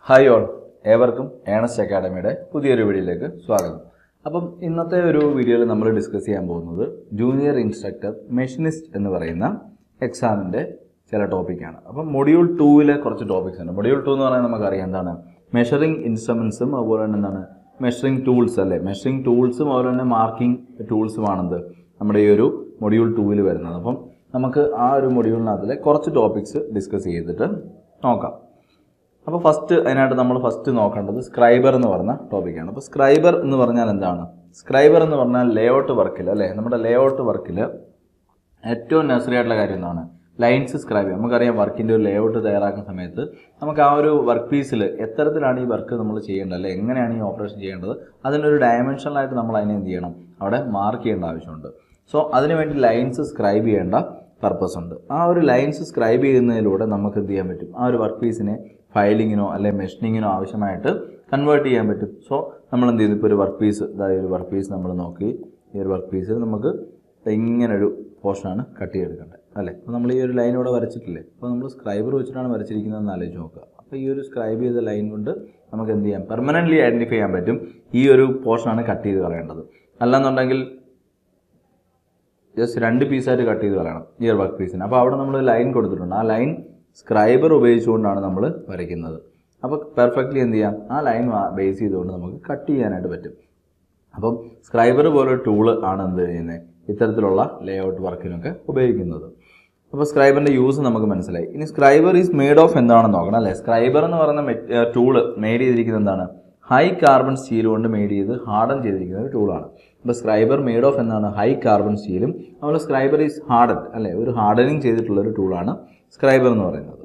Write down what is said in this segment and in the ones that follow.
hi all ഏവർക്കും Ernest അക്കാഡമിയുടെ പുതിയൊരു വീഡിയോയിലേക്ക് സ്വാഗതം അപ്പം ഇന്നത്തെ ഒരു വീഡിയോയിൽ നമ്മൾ ഡിസ്കസ് ചെയ്യാൻ പോകുന്നത് ജൂനിയർ ഇൻസ്ട്രക്ടർ മെഷീനിസ്റ്റ് എന്ന് പറയുന്ന എക്സാമിൻ്റെ ചില ടോപ്പിക്കാണ് അപ്പം മൊഡ്യൂൾ ടൂവിലെ കുറച്ച് ടോപ്പിക്സ് ഉണ്ട് മൊഡ്യൂൾ ടു എന്ന് പറയുന്നത് നമുക്കറിയാം എന്താണ് മെഷറിംഗ് ഇൻസ്ട്രുമെൻസും അതുപോലെ തന്നെ എന്താണ് മെഷറിംഗ് ടൂൾസ് അല്ലേ മെഷറിംഗ് ടൂൾസും അതുപോലെ തന്നെ മാർക്കിംഗ് ടൂൾസുമാണെന്ത് നമ്മുടെ ഈ ഒരു മൊഡ്യൂൾ ടൂവിൽ വരുന്നത് അപ്പം നമുക്ക് ആ ഒരു മൊഡ്യൂളിനകത്തിലെ കുറച്ച് ടോപ്പിക്സ് ഡിസ്കസ് ചെയ്തിട്ട് നോക്കാം അപ്പോൾ ഫസ്റ്റ് അതിനായിട്ട് നമ്മൾ ഫസ്റ്റ് നോക്കേണ്ടത് സ്ക്രൈബർ എന്ന് പറഞ്ഞ ടോപ്പിക്കാണ് അപ്പോൾ സ്ക്രൈബർ എന്ന് പറഞ്ഞാൽ എന്താണ് സ്ക്രൈബർ എന്ന് പറഞ്ഞാൽ ലേഔട്ട് വർക്കിൽ അല്ലേ നമ്മുടെ ലേഔട്ട് വർക്കിൽ ഏറ്റവും നെസറി ആയിട്ടുള്ള കാര്യം എന്താണ് ലൈൻസ് സ്ക്രൈബ് ചെയ്യാം നമുക്കറിയാം വർക്കിൻ്റെ ഒരു ലേഔട്ട് തയ്യാറാക്കുന്ന സമയത്ത് നമുക്ക് ആ ഒരു വർക്ക് പീസിൽ എത്തരത്തിലാണ് ഈ വർക്ക് നമ്മൾ ചെയ്യേണ്ടത് അല്ലെ എങ്ങനെയാണ് ഈ ഓപ്പറേഷൻ ചെയ്യേണ്ടത് അതിനൊരു ഡയമെൻഷനലായിട്ട് നമ്മൾ അതിനെ എന്ത് ചെയ്യണം അവിടെ മാർക്ക് ചെയ്യേണ്ട ആവശ്യമുണ്ട് സോ അതിനുവേണ്ടി ലൈൻസ് സ്ക്രൈബ് ചെയ്യേണ്ട പർപ്പസ് ഉണ്ട് ആ ഒരു ലൈൻസ് സ്ക്രൈബ് ചെയ്യുന്നതിലൂടെ നമുക്ക് എന്ത് ചെയ്യാൻ പറ്റും ആ ഒരു വർക്ക് പീസിനെ ഫയലിങ്ങിനോ അല്ലെ മെഷീനിങ്ങിനോ ആവശ്യമായിട്ട് കൺവേർട്ട് ചെയ്യാൻ പറ്റും സോ നമ്മൾ എന്ത് ചെയ്തു ഇപ്പോൾ ഒരു വർക്ക് പീസ് അതായത് ഒരു വർക്ക് പീസ് നമ്മൾ നോക്കി ഈ ഒരു വർക്ക് പീസിൽ നമുക്ക് ഇങ്ങനൊരു പോർഷനാണ് കട്ട് ചെയ്തെടുക്കേണ്ടത് അല്ലേ അപ്പോൾ നമ്മൾ ഈ ഒരു ലൈൻ ഇവിടെ വരച്ചിട്ടില്ലേ അപ്പോൾ നമ്മൾ സ്ക്രൈബർ വെച്ചിട്ടാണ് വരച്ചിരിക്കുന്നതെന്ന് ആലോചിച്ച് നോക്കുക അപ്പോൾ ഈ ഒരു സ്ക്രൈബ് ചെയ്ത ലൈൻ കൊണ്ട് നമുക്ക് എന്ത് ചെയ്യാം പെർമനൻ്റ്ലി ഐഡൻറ്റിഫൈ ചെയ്യാൻ പറ്റും ഈ ഒരു പോർഷനാണ് കട്ട് ചെയ്ത് കളയേണ്ടത് അല്ലെന്നുണ്ടെങ്കിൽ ജസ്റ്റ് രണ്ട് പീസായിട്ട് കട്ട് ചെയ്ത് കളയണം ഈ ഒരു വർക്ക് പീസിന് അപ്പോൾ അവിടെ നമ്മൾ ലൈൻ കൊടുത്തിട്ടുണ്ട് ആ ലൈൻ സ്ക്രൈബർ ഉപയോഗിച്ചുകൊണ്ടാണ് നമ്മൾ വരയ്ക്കുന്നത് അപ്പോൾ പെർഫെക്റ്റ്ലി എന്ത് ചെയ്യാം ആ ലൈൻ ബേസ് ചെയ്തുകൊണ്ട് നമുക്ക് കട്ട് ചെയ്യാനായിട്ട് പറ്റും അപ്പം സ്ക്രൈബർ പോലൊരു ടൂള് ആണ് എന്ത് ചെയ്യുന്നത് ഇത്തരത്തിലുള്ള ലേ ഔട്ട് വർക്കിനൊക്കെ ഉപയോഗിക്കുന്നത് അപ്പോൾ സ്ക്രൈബറിൻ്റെ യൂസ് നമുക്ക് മനസ്സിലായി ഇനി സ്ക്രൈബർ ഈസ് മെയ്ഡ് ഓഫ് എന്താണെന്ന് നോക്കണം അല്ലേ സ്ക്രൈബർ എന്ന് പറയുന്ന ടൂള് മെയ്ഡ് ചെയ്തിരിക്കുന്നത് എന്താണ് ഹൈ കാർബൺ സ്റ്റീൽ കൊണ്ട് മെയ്ഡ് ചെയ്ത് ഹാർഡൻ ചെയ്തിരിക്കുന്ന ഒരു ടൂളാണ് അപ്പോൾ സ്ക്രൈബർ മെയ്ഡ് ഓഫ് എന്നാണ് ഹൈ കാർബൺ സ്റ്റീലും അതുപോലെ സ്ക്രൈബർ ഈസ് ഹാർഡൻ അല്ലേ ഒരു ഹാർഡനിങ് ചെയ്തിട്ടുള്ള ഒരു ടൂളാണ് സ്ക്രൈബർ എന്ന് പറയുന്നത്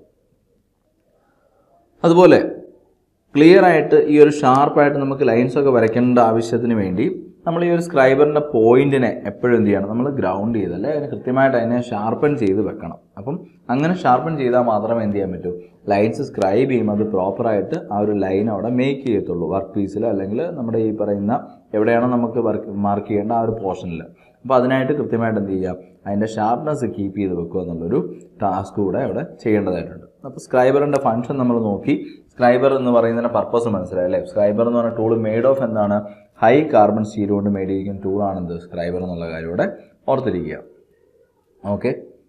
അതുപോലെ ക്ലിയർ ആയിട്ട് ഈ ഒരു ഷാർപ്പായിട്ട് നമുക്ക് ലൈൻസ് ഒക്കെ വരയ്ക്കേണ്ട ആവശ്യത്തിന് വേണ്ടി നമ്മൾ ഈ ഒരു സ്ക്രൈബറിൻ്റെ പോയിന്റിനെ എപ്പോഴും എന്ത് ചെയ്യണം നമ്മൾ ഗ്രൗണ്ട് ചെയ്ത് അല്ലെ അതിന് കൃത്യമായിട്ട് അതിനെ ഷാർപ്പൺ ചെയ്ത് വെക്കണം അപ്പം അങ്ങനെ ഷാർപ്പൺ ചെയ്താൽ മാത്രമേ എന്ത് ചെയ്യാൻ പറ്റൂ ലൈൻസ് സ്ക്രൈബ് ചെയ്യുമ്പോൾ അത് പ്രോപ്പറായിട്ട് ആ ഒരു ലൈൻ അവിടെ മേക്ക് ചെയ്യത്തുള്ളൂ വർക്ക് പീസിൽ അല്ലെങ്കിൽ നമ്മുടെ ഈ പറയുന്ന എവിടെയാണോ നമുക്ക് വർക്ക് മാർക്ക് ചെയ്യേണ്ട ആ ഒരു പോർഷനിൽ അപ്പോൾ അതിനായിട്ട് കൃത്യമായിട്ട് എന്ത് ചെയ്യുക അതിൻ്റെ ഷാർപ്നെസ് കീപ്പ് ചെയ്ത് വെക്കുക എന്നുള്ളൊരു ടാസ്ക് കൂടെ അവിടെ ചെയ്യേണ്ടതായിട്ടുണ്ട് അപ്പോൾ സ്ക്രൈബറിൻ്റെ ഫംഗ്ഷൻ നമ്മൾ നോക്കി സ്ക്രൈബർ എന്ന് പറയുന്നതിൻ്റെ പർപ്പസ് മനസ്സിലായി അല്ലേ സ്ക്രൈബർ എന്ന് പറഞ്ഞ ടൂൾ മെയ്ഡ് ഓഫ് എന്താണ് ഹൈ കാർബൺ സ്റ്റീൽ കൊണ്ട് മെയ്ഡ് ചെയ്തിരിക്കുന്ന ടൂളാണെന്ത് സ്ക്രൈബർ എന്നുള്ള കാര്യം ഇവിടെ ഓർത്തിരിക്കുക ഓക്കെ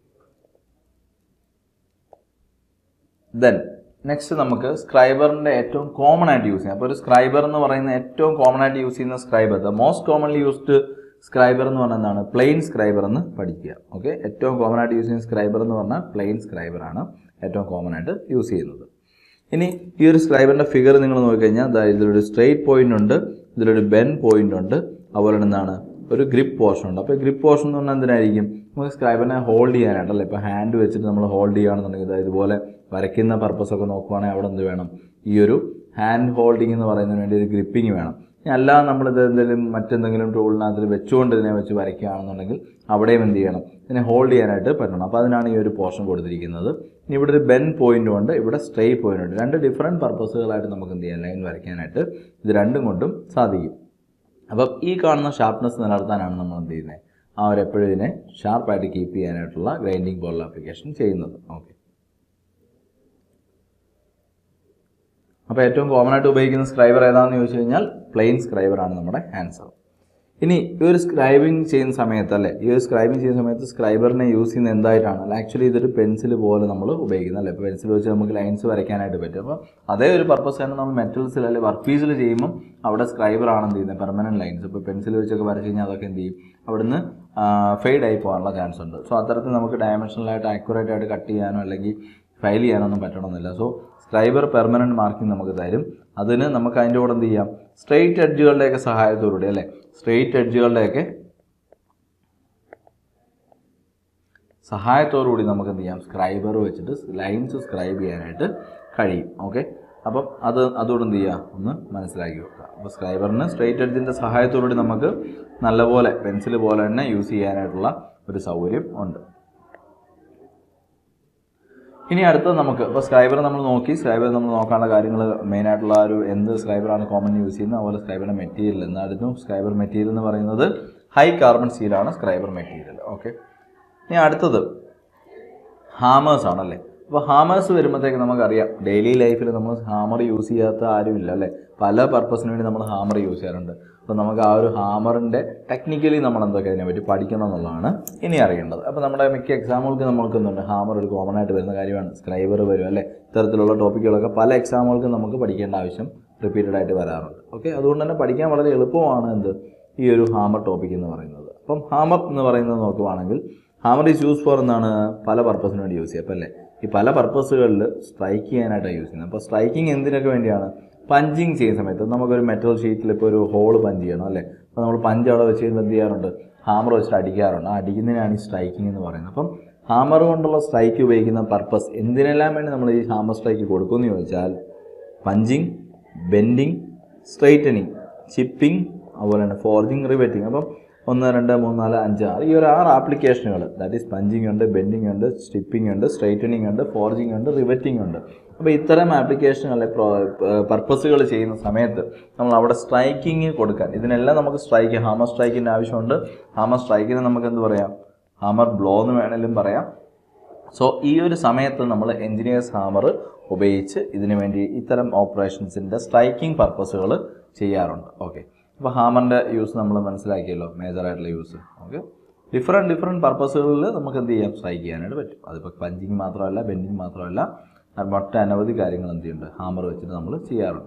ദെൻ നെക്സ്റ്റ് നമുക്ക് സ്ക്രൈബറിൻ്റെ ഏറ്റവും കോമൺ ആയിട്ട് യൂസ് ചെയ്യാം അപ്പോൾ ഒരു സ്ക്രൈബർ എന്ന് പറയുന്ന ഏറ്റവും കോമൺ ആയിട്ട് യൂസ് ചെയ്യുന്ന scriber the most commonly used scriber എന്ന് പറഞ്ഞാൽ എന്താണ് പ്ലെയിൻ സ്ക്രൈബർ എന്ന് പഠിക്കുക ഓക്കെ ഏറ്റവും കോമൺ ആയിട്ട് യൂസ് ചെയ്യുന്ന സ്ക്രൈബർ എന്ന് പറഞ്ഞാൽ പ്ലെയിൻ സ്ക്രൈബർ ആണ് ഏറ്റവും കോമൺ ആയിട്ട് യൂസ് ചെയ്യുന്നത് ഇനി ഈ ഒരു സ്ക്രൈബറിൻ്റെ ഫിഗർ നിങ്ങൾ നോക്കിക്കഴിഞ്ഞാൽ ദാ ഇതിലൊരു സ്ട്രെയിറ്റ് പോയിന്റ് ഉണ്ട് ഇതിലൊരു ബെൻ പോയിന്റ് ഉണ്ട് അതുപോലെ തന്നെ എന്താണ് ഒരു ഗ്രിപ്പ് പോർഷൻ ഉണ്ട് അപ്പോൾ ഗ്രിപ്പ് പോർഷൻ എന്ന് പറഞ്ഞാൽ എന്തിനായിരിക്കും നമുക്ക് സ്ക്രൈബറിനെ ഹോൾഡ് ചെയ്യാനായിട്ടല്ലേ ഇപ്പോൾ ഹാൻഡ് വെച്ചിട്ട് നമ്മൾ ഹോൾഡ് ചെയ്യുകയാണെന്നുണ്ടെങ്കിൽ ഇതാ ഇതുപോലെ വരയ്ക്കുന്ന പർപ്പസ് ഒക്കെ നോക്കുവാണെങ്കിൽ അവിടെ എന്ത് വേണം ഈ ഒരു ഹാൻഡ് ഹോൾഡിംഗ് എന്ന് പറയുന്നതിന് വേണ്ടി ഒരു ഗ്രിപ്പിംഗ് വേണം ഇനി അല്ലാതെ നമ്മളിത് എന്തെങ്കിലും മറ്റെന്തെങ്കിലും ടൂളിനകത്ത് വെച്ചുകൊണ്ട് ഇതിനെ വെച്ച് വരയ്ക്കുകയാണെന്നുണ്ടെങ്കിൽ അവിടെയും എന്ത് ചെയ്യണം ഇതിനെ ഹോൾഡ് ചെയ്യാനായിട്ട് പറ്റണം അപ്പോൾ അതിനാണ് ഈ ഒരു പോർഷൻ കൊടുത്തിരിക്കുന്നത് ഇനി ഇവിടെ ഒരു ബെൻ പോയിന്റും ഉണ്ട് ഇവിടെ സ്ട്രേ പോയിന്റ് ഉണ്ട് രണ്ട് ഡിഫറെൻറ്റ് പർപ്പസുകളായിട്ട് നമുക്ക് എന്ത് ചെയ്യാം ലൈൻ വരയ്ക്കാനായിട്ട് ഇത് രണ്ടും കൊണ്ടും സാധിക്കും അപ്പം ഈ കാണുന്ന ഷാർപ്നെസ് നിലനിർത്താനാണ് നമ്മൾ എന്ത് ചെയ്യുന്നത് ആ ഒരു എപ്പോഴും ഇതിനെ ഷാർപ്പായിട്ട് കീപ്പ് ചെയ്യാനായിട്ടുള്ള ഗ്രൈൻഡിങ് പോലുള്ള ആപ്ലിക്കേഷൻ ചെയ്യുന്നത് ഓക്കെ അപ്പോൾ ഏറ്റവും കോമൺ ആയിട്ട് ഉപയോഗിക്കുന്ന സ്ക്രൈബർ ഏതാണെന്ന് ചോദിച്ചു കഴിഞ്ഞാൽ പ്ലെയിൻ സ്ക്രൈബർ ആണ് നമ്മുടെ ആൻസർ ഇനി ഈ ഒരു സ്ക്രൈബിങ് ചെയ്യുന്ന സമയത്ത് അല്ലേ ഈ ഒരു സ്ക്രൈബിങ് ചെയ്യുന്ന സമയത്ത് സ്ക്രൈബറിനെ യൂസ് ചെയ്യുന്ന എന്തായിട്ടാണ് അല്ല ആക്ച്വലി ഇതൊരു പെൻസിൽ പോലെ നമ്മൾ ഉപയോഗിക്കുന്നത് അല്ലേ ഇപ്പോൾ പെൻസിൽ വെച്ച് നമുക്ക് ലൈൻസ് വരയ്ക്കാനായിട്ട് പറ്റും അപ്പോൾ അതേ ഒരു പർപ്പസ് തന്നെ നമ്മൾ മെറ്റൽസിൽ അല്ലെങ്കിൽ വർക്ക് പീസിൽ ചെയ്യുമ്പോൾ അവിടെ സ്ക്രൈബർ ആണ് എന്ത് ചെയ്യുന്നത് പെർമനൻറ്റ് ലൈൻസ് ഇപ്പോൾ പെൻസിൽ വെച്ചൊക്കെ വരച്ച് കഴിഞ്ഞാൽ അതൊക്കെ എന്ത് ചെയ്യും അവിടുന്ന് ഫെയ്ഡ് ആയി പോകാനുള്ള ചാൻസ് ഉണ്ട് സോ അത്തരത്തിൽ നമുക്ക് ഡയമെൻഷനലായിട്ട് ആക്യുറേറ്റ് ആയിട്ട് കട്ട് ചെയ്യാനോ അല്ലെങ്കിൽ ഫയൽ ചെയ്യാനൊന്നും പറ്റണമെന്നില്ല സോ സ്ക്രൈബർ പെർമനൻറ്റ് മാർക്കിംഗ് നമുക്ക് തരും അതിന് നമുക്ക് അതിൻ്റെ കൂടെ എന്ത് ചെയ്യാം സ്ട്രെയിറ്റ് എഡ്ജുകളുടെയൊക്കെ സഹായത്തോടുകൂടി അല്ലേ സ്ട്രെയിറ്റ് എഡ്ജുകളുടെയൊക്കെ സഹായത്തോടുകൂടി നമുക്ക് എന്ത് ചെയ്യാം സ്ക്രൈബർ വെച്ചിട്ട് ലൈൻസ് സ്ക്രൈബ് ചെയ്യാനായിട്ട് കഴിയും ഓക്കെ അപ്പം അത് അതുകൂടെ എന്ത് ചെയ്യുക ഒന്ന് മനസ്സിലാക്കി വെക്കുക അപ്പോൾ സ്ക്രൈബറിന് സ്ട്രെയിറ്റ് എഡ്ജിൻ്റെ സഹായത്തോടുകൂടി നമുക്ക് നല്ലപോലെ പെൻസിൽ പോലെ തന്നെ യൂസ് ചെയ്യാനായിട്ടുള്ള ഒരു സൗകര്യം ഉണ്ട് ഇനി അടുത്തത് നമുക്ക് ഇപ്പോൾ സ്ക്രൈബർ നമ്മൾ നോക്കി സ്ക്രൈബർ നമ്മൾ നോക്കാനുള്ള കാര്യങ്ങൾ മെയിൻ ആയിട്ടുള്ള ഒരു എന്ത് സ്ക്രൈബറാണ് കോമൺ യൂസ് ചെയ്യുന്നത് അതുപോലെ സ്ക്രൈബറിൻ്റെ മെറ്റീരിയൽ എന്നായിരുന്നു സ്ക്രൈബർ മെറ്റീരിയൽ എന്ന് പറയുന്നത് ഹൈ കാർബൺ സ്റ്റീലാണ് സ്ക്രൈബർ മെറ്റീരിയൽ ഓക്കെ ഇനി അടുത്തത് ഹാമേഴ്സ് ആണല്ലേ അപ്പോൾ ഹാമേഴ്സ് വരുമ്പോഴത്തേക്ക് നമുക്കറിയാം ഡെയിലി ലൈഫിൽ നമ്മൾ ഹാമർ യൂസ് ചെയ്യാത്ത ആരുമില്ല അല്ലേ പല പർപ്പസിന് വേണ്ടി നമ്മൾ ഹാമർ യൂസ് ചെയ്യാറുണ്ട് അപ്പോൾ നമുക്ക് ആ ഒരു ഹാമറിൻ്റെ ടെക്നിക്കലി നമ്മൾ എന്തൊക്കെ അതിനെപ്പറ്റി പഠിക്കണം എന്നുള്ളതാണ് ഇനി അറിയേണ്ടത് അപ്പോൾ നമ്മുടെ മിക്ക എക്സാമുകൾക്ക് നമ്മൾക്ക് എന്തുണ്ട് ഹാമർ ഒരു കോമൺ ആയിട്ട് വരുന്ന കാര്യമാണ് സ്ക്രൈബർ വരും അല്ലേ ഇത്തരത്തിലുള്ള ടോപ്പിക്കുകളൊക്കെ പല എക്സാമുകൾക്കും നമുക്ക് പഠിക്കേണ്ട ആവശ്യം റിപ്പീറ്റഡ് ആയിട്ട് വരാറുണ്ട് ഓക്കെ അതുകൊണ്ട് തന്നെ പഠിക്കാൻ വളരെ എളുപ്പമാണ് എന്ത് ഈ ഒരു ഹാമർ ടോപ്പിക് എന്ന് പറയുന്നത് അപ്പം ഹാമർ എന്ന് പറയുന്നത് നോക്കുവാണെങ്കിൽ ഹാമർ ഈസ് യൂസ് ഫോർ എന്നാണ് പല പർപ്പസിന് വേണ്ടി യൂസ് ചെയ്യുക അപ്പോൾ അല്ലേ ഈ പല പർപ്പസുകളിൽ സ്ട്രൈക്ക് ചെയ്യാനായിട്ടാണ് യൂസ് ചെയ്യുന്നത് അപ്പോൾ സ്ട്രൈക്കിംഗ് എന്തിനൊക്കെ വേണ്ടിയാണ് പഞ്ചിങ് ചെയ്യുന്ന സമയത്ത് നമുക്കൊരു മെറ്റൽ ഷീറ്റിൽ ഇപ്പോൾ ഒരു ഹോൾ പഞ്ച് ചെയ്യണം അല്ലേ അപ്പോൾ നമ്മൾ പഞ്ച് അവിടെ വെച്ച് കഴിയുമ്പോൾ എന്ത് ചെയ്യാറുണ്ട് ഹാമർ വെച്ചിട്ട് അടിക്കാറുണ്ട് ആ അടിക്കുന്നതിനാണ് ഈ സ്ട്രൈക്കിംഗ് എന്ന് പറയുന്നത് അപ്പം ഹാമർ കൊണ്ടുള്ള സ്ട്രൈക്ക് ഉപയോഗിക്കുന്ന പർപ്പസ് എന്തിനെല്ലാം വേണ്ടി നമ്മൾ ഈ ഹാമർ സ്ട്രൈക്ക് കൊടുക്കുമെന്ന് ചോദിച്ചാൽ പഞ്ചിങ് ബെൻഡിങ് സ്ട്രൈറ്റനിങ് ചിപ്പിംഗ് അതുപോലെ തന്നെ ഫോർജിങ് റിവെറ്റിംഗ് അപ്പം ഒന്ന് രണ്ട് മൂന്ന് നാല് അഞ്ച് ആറ് ഈ ഒരു ആറ് ആപ്ലിക്കേഷനുകൾ ദാറ്റ് ഈസ് പഞ്ചിങ് ഉണ്ട് ബെൻഡിങ് ഉണ്ട് സ്റ്റിപ്പിംഗ് ഉണ്ട് സ്ട്രൈറ്റനിങ് ഉണ്ട് ഫോർജിങ് ഉണ്ട് റിവെറ്റിംഗ് ഉണ്ട് അപ്പോൾ ഇത്തരം ആപ്ലിക്കേഷനുകളെ പർപ്പസുകൾ ചെയ്യുന്ന സമയത്ത് നമ്മൾ അവിടെ സ്ട്രൈക്കിങ് കൊടുക്കാൻ ഇതിനെല്ലാം നമുക്ക് സ്ട്രൈക്ക് ഹാമർ സ്ട്രൈക്കിൻ്റെ ആവശ്യമുണ്ട് ഹാമർ സ്ട്രൈക്കിന് നമുക്ക് എന്ത് പറയാം ഹാമർ ബ്ലോ എന്ന് വേണമെങ്കിലും പറയാം സോ ഈ ഒരു സമയത്ത് നമ്മൾ എൻജിനീയേഴ്സ് ഹാമർ ഉപയോഗിച്ച് ഇതിനു വേണ്ടി ഇത്തരം ഓപ്പറേഷൻസിൻ്റെ സ്ട്രൈക്കിംഗ് പർപ്പസുകൾ ചെയ്യാറുണ്ട് ഓക്കെ അപ്പോൾ ഹാമറിൻ്റെ യൂസ് നമ്മൾ മനസ്സിലാക്കിയല്ലോ മേജർ ആയിട്ടുള്ള യൂസ് ഓക്കെ ഡിഫറെൻറ്റ് ഡിഫറെൻറ്റ് പർപ്പസുകളിൽ നമുക്ക് എന്ത് ചെയ്യാം സ്ട്രൈക്ക് ചെയ്യാനായിട്ട് പറ്റും അതിപ്പോൾ പഞ്ചിങ് മാത്രമല്ല ബെൻഡിങ് മാത്രമല്ല മറ്റ് അനവധി കാര്യങ്ങൾ എന്ത് ചെയ്യുന്നുണ്ട് ഹാമർ വെച്ചിട്ട് നമ്മൾ ചെയ്യാറുണ്ട്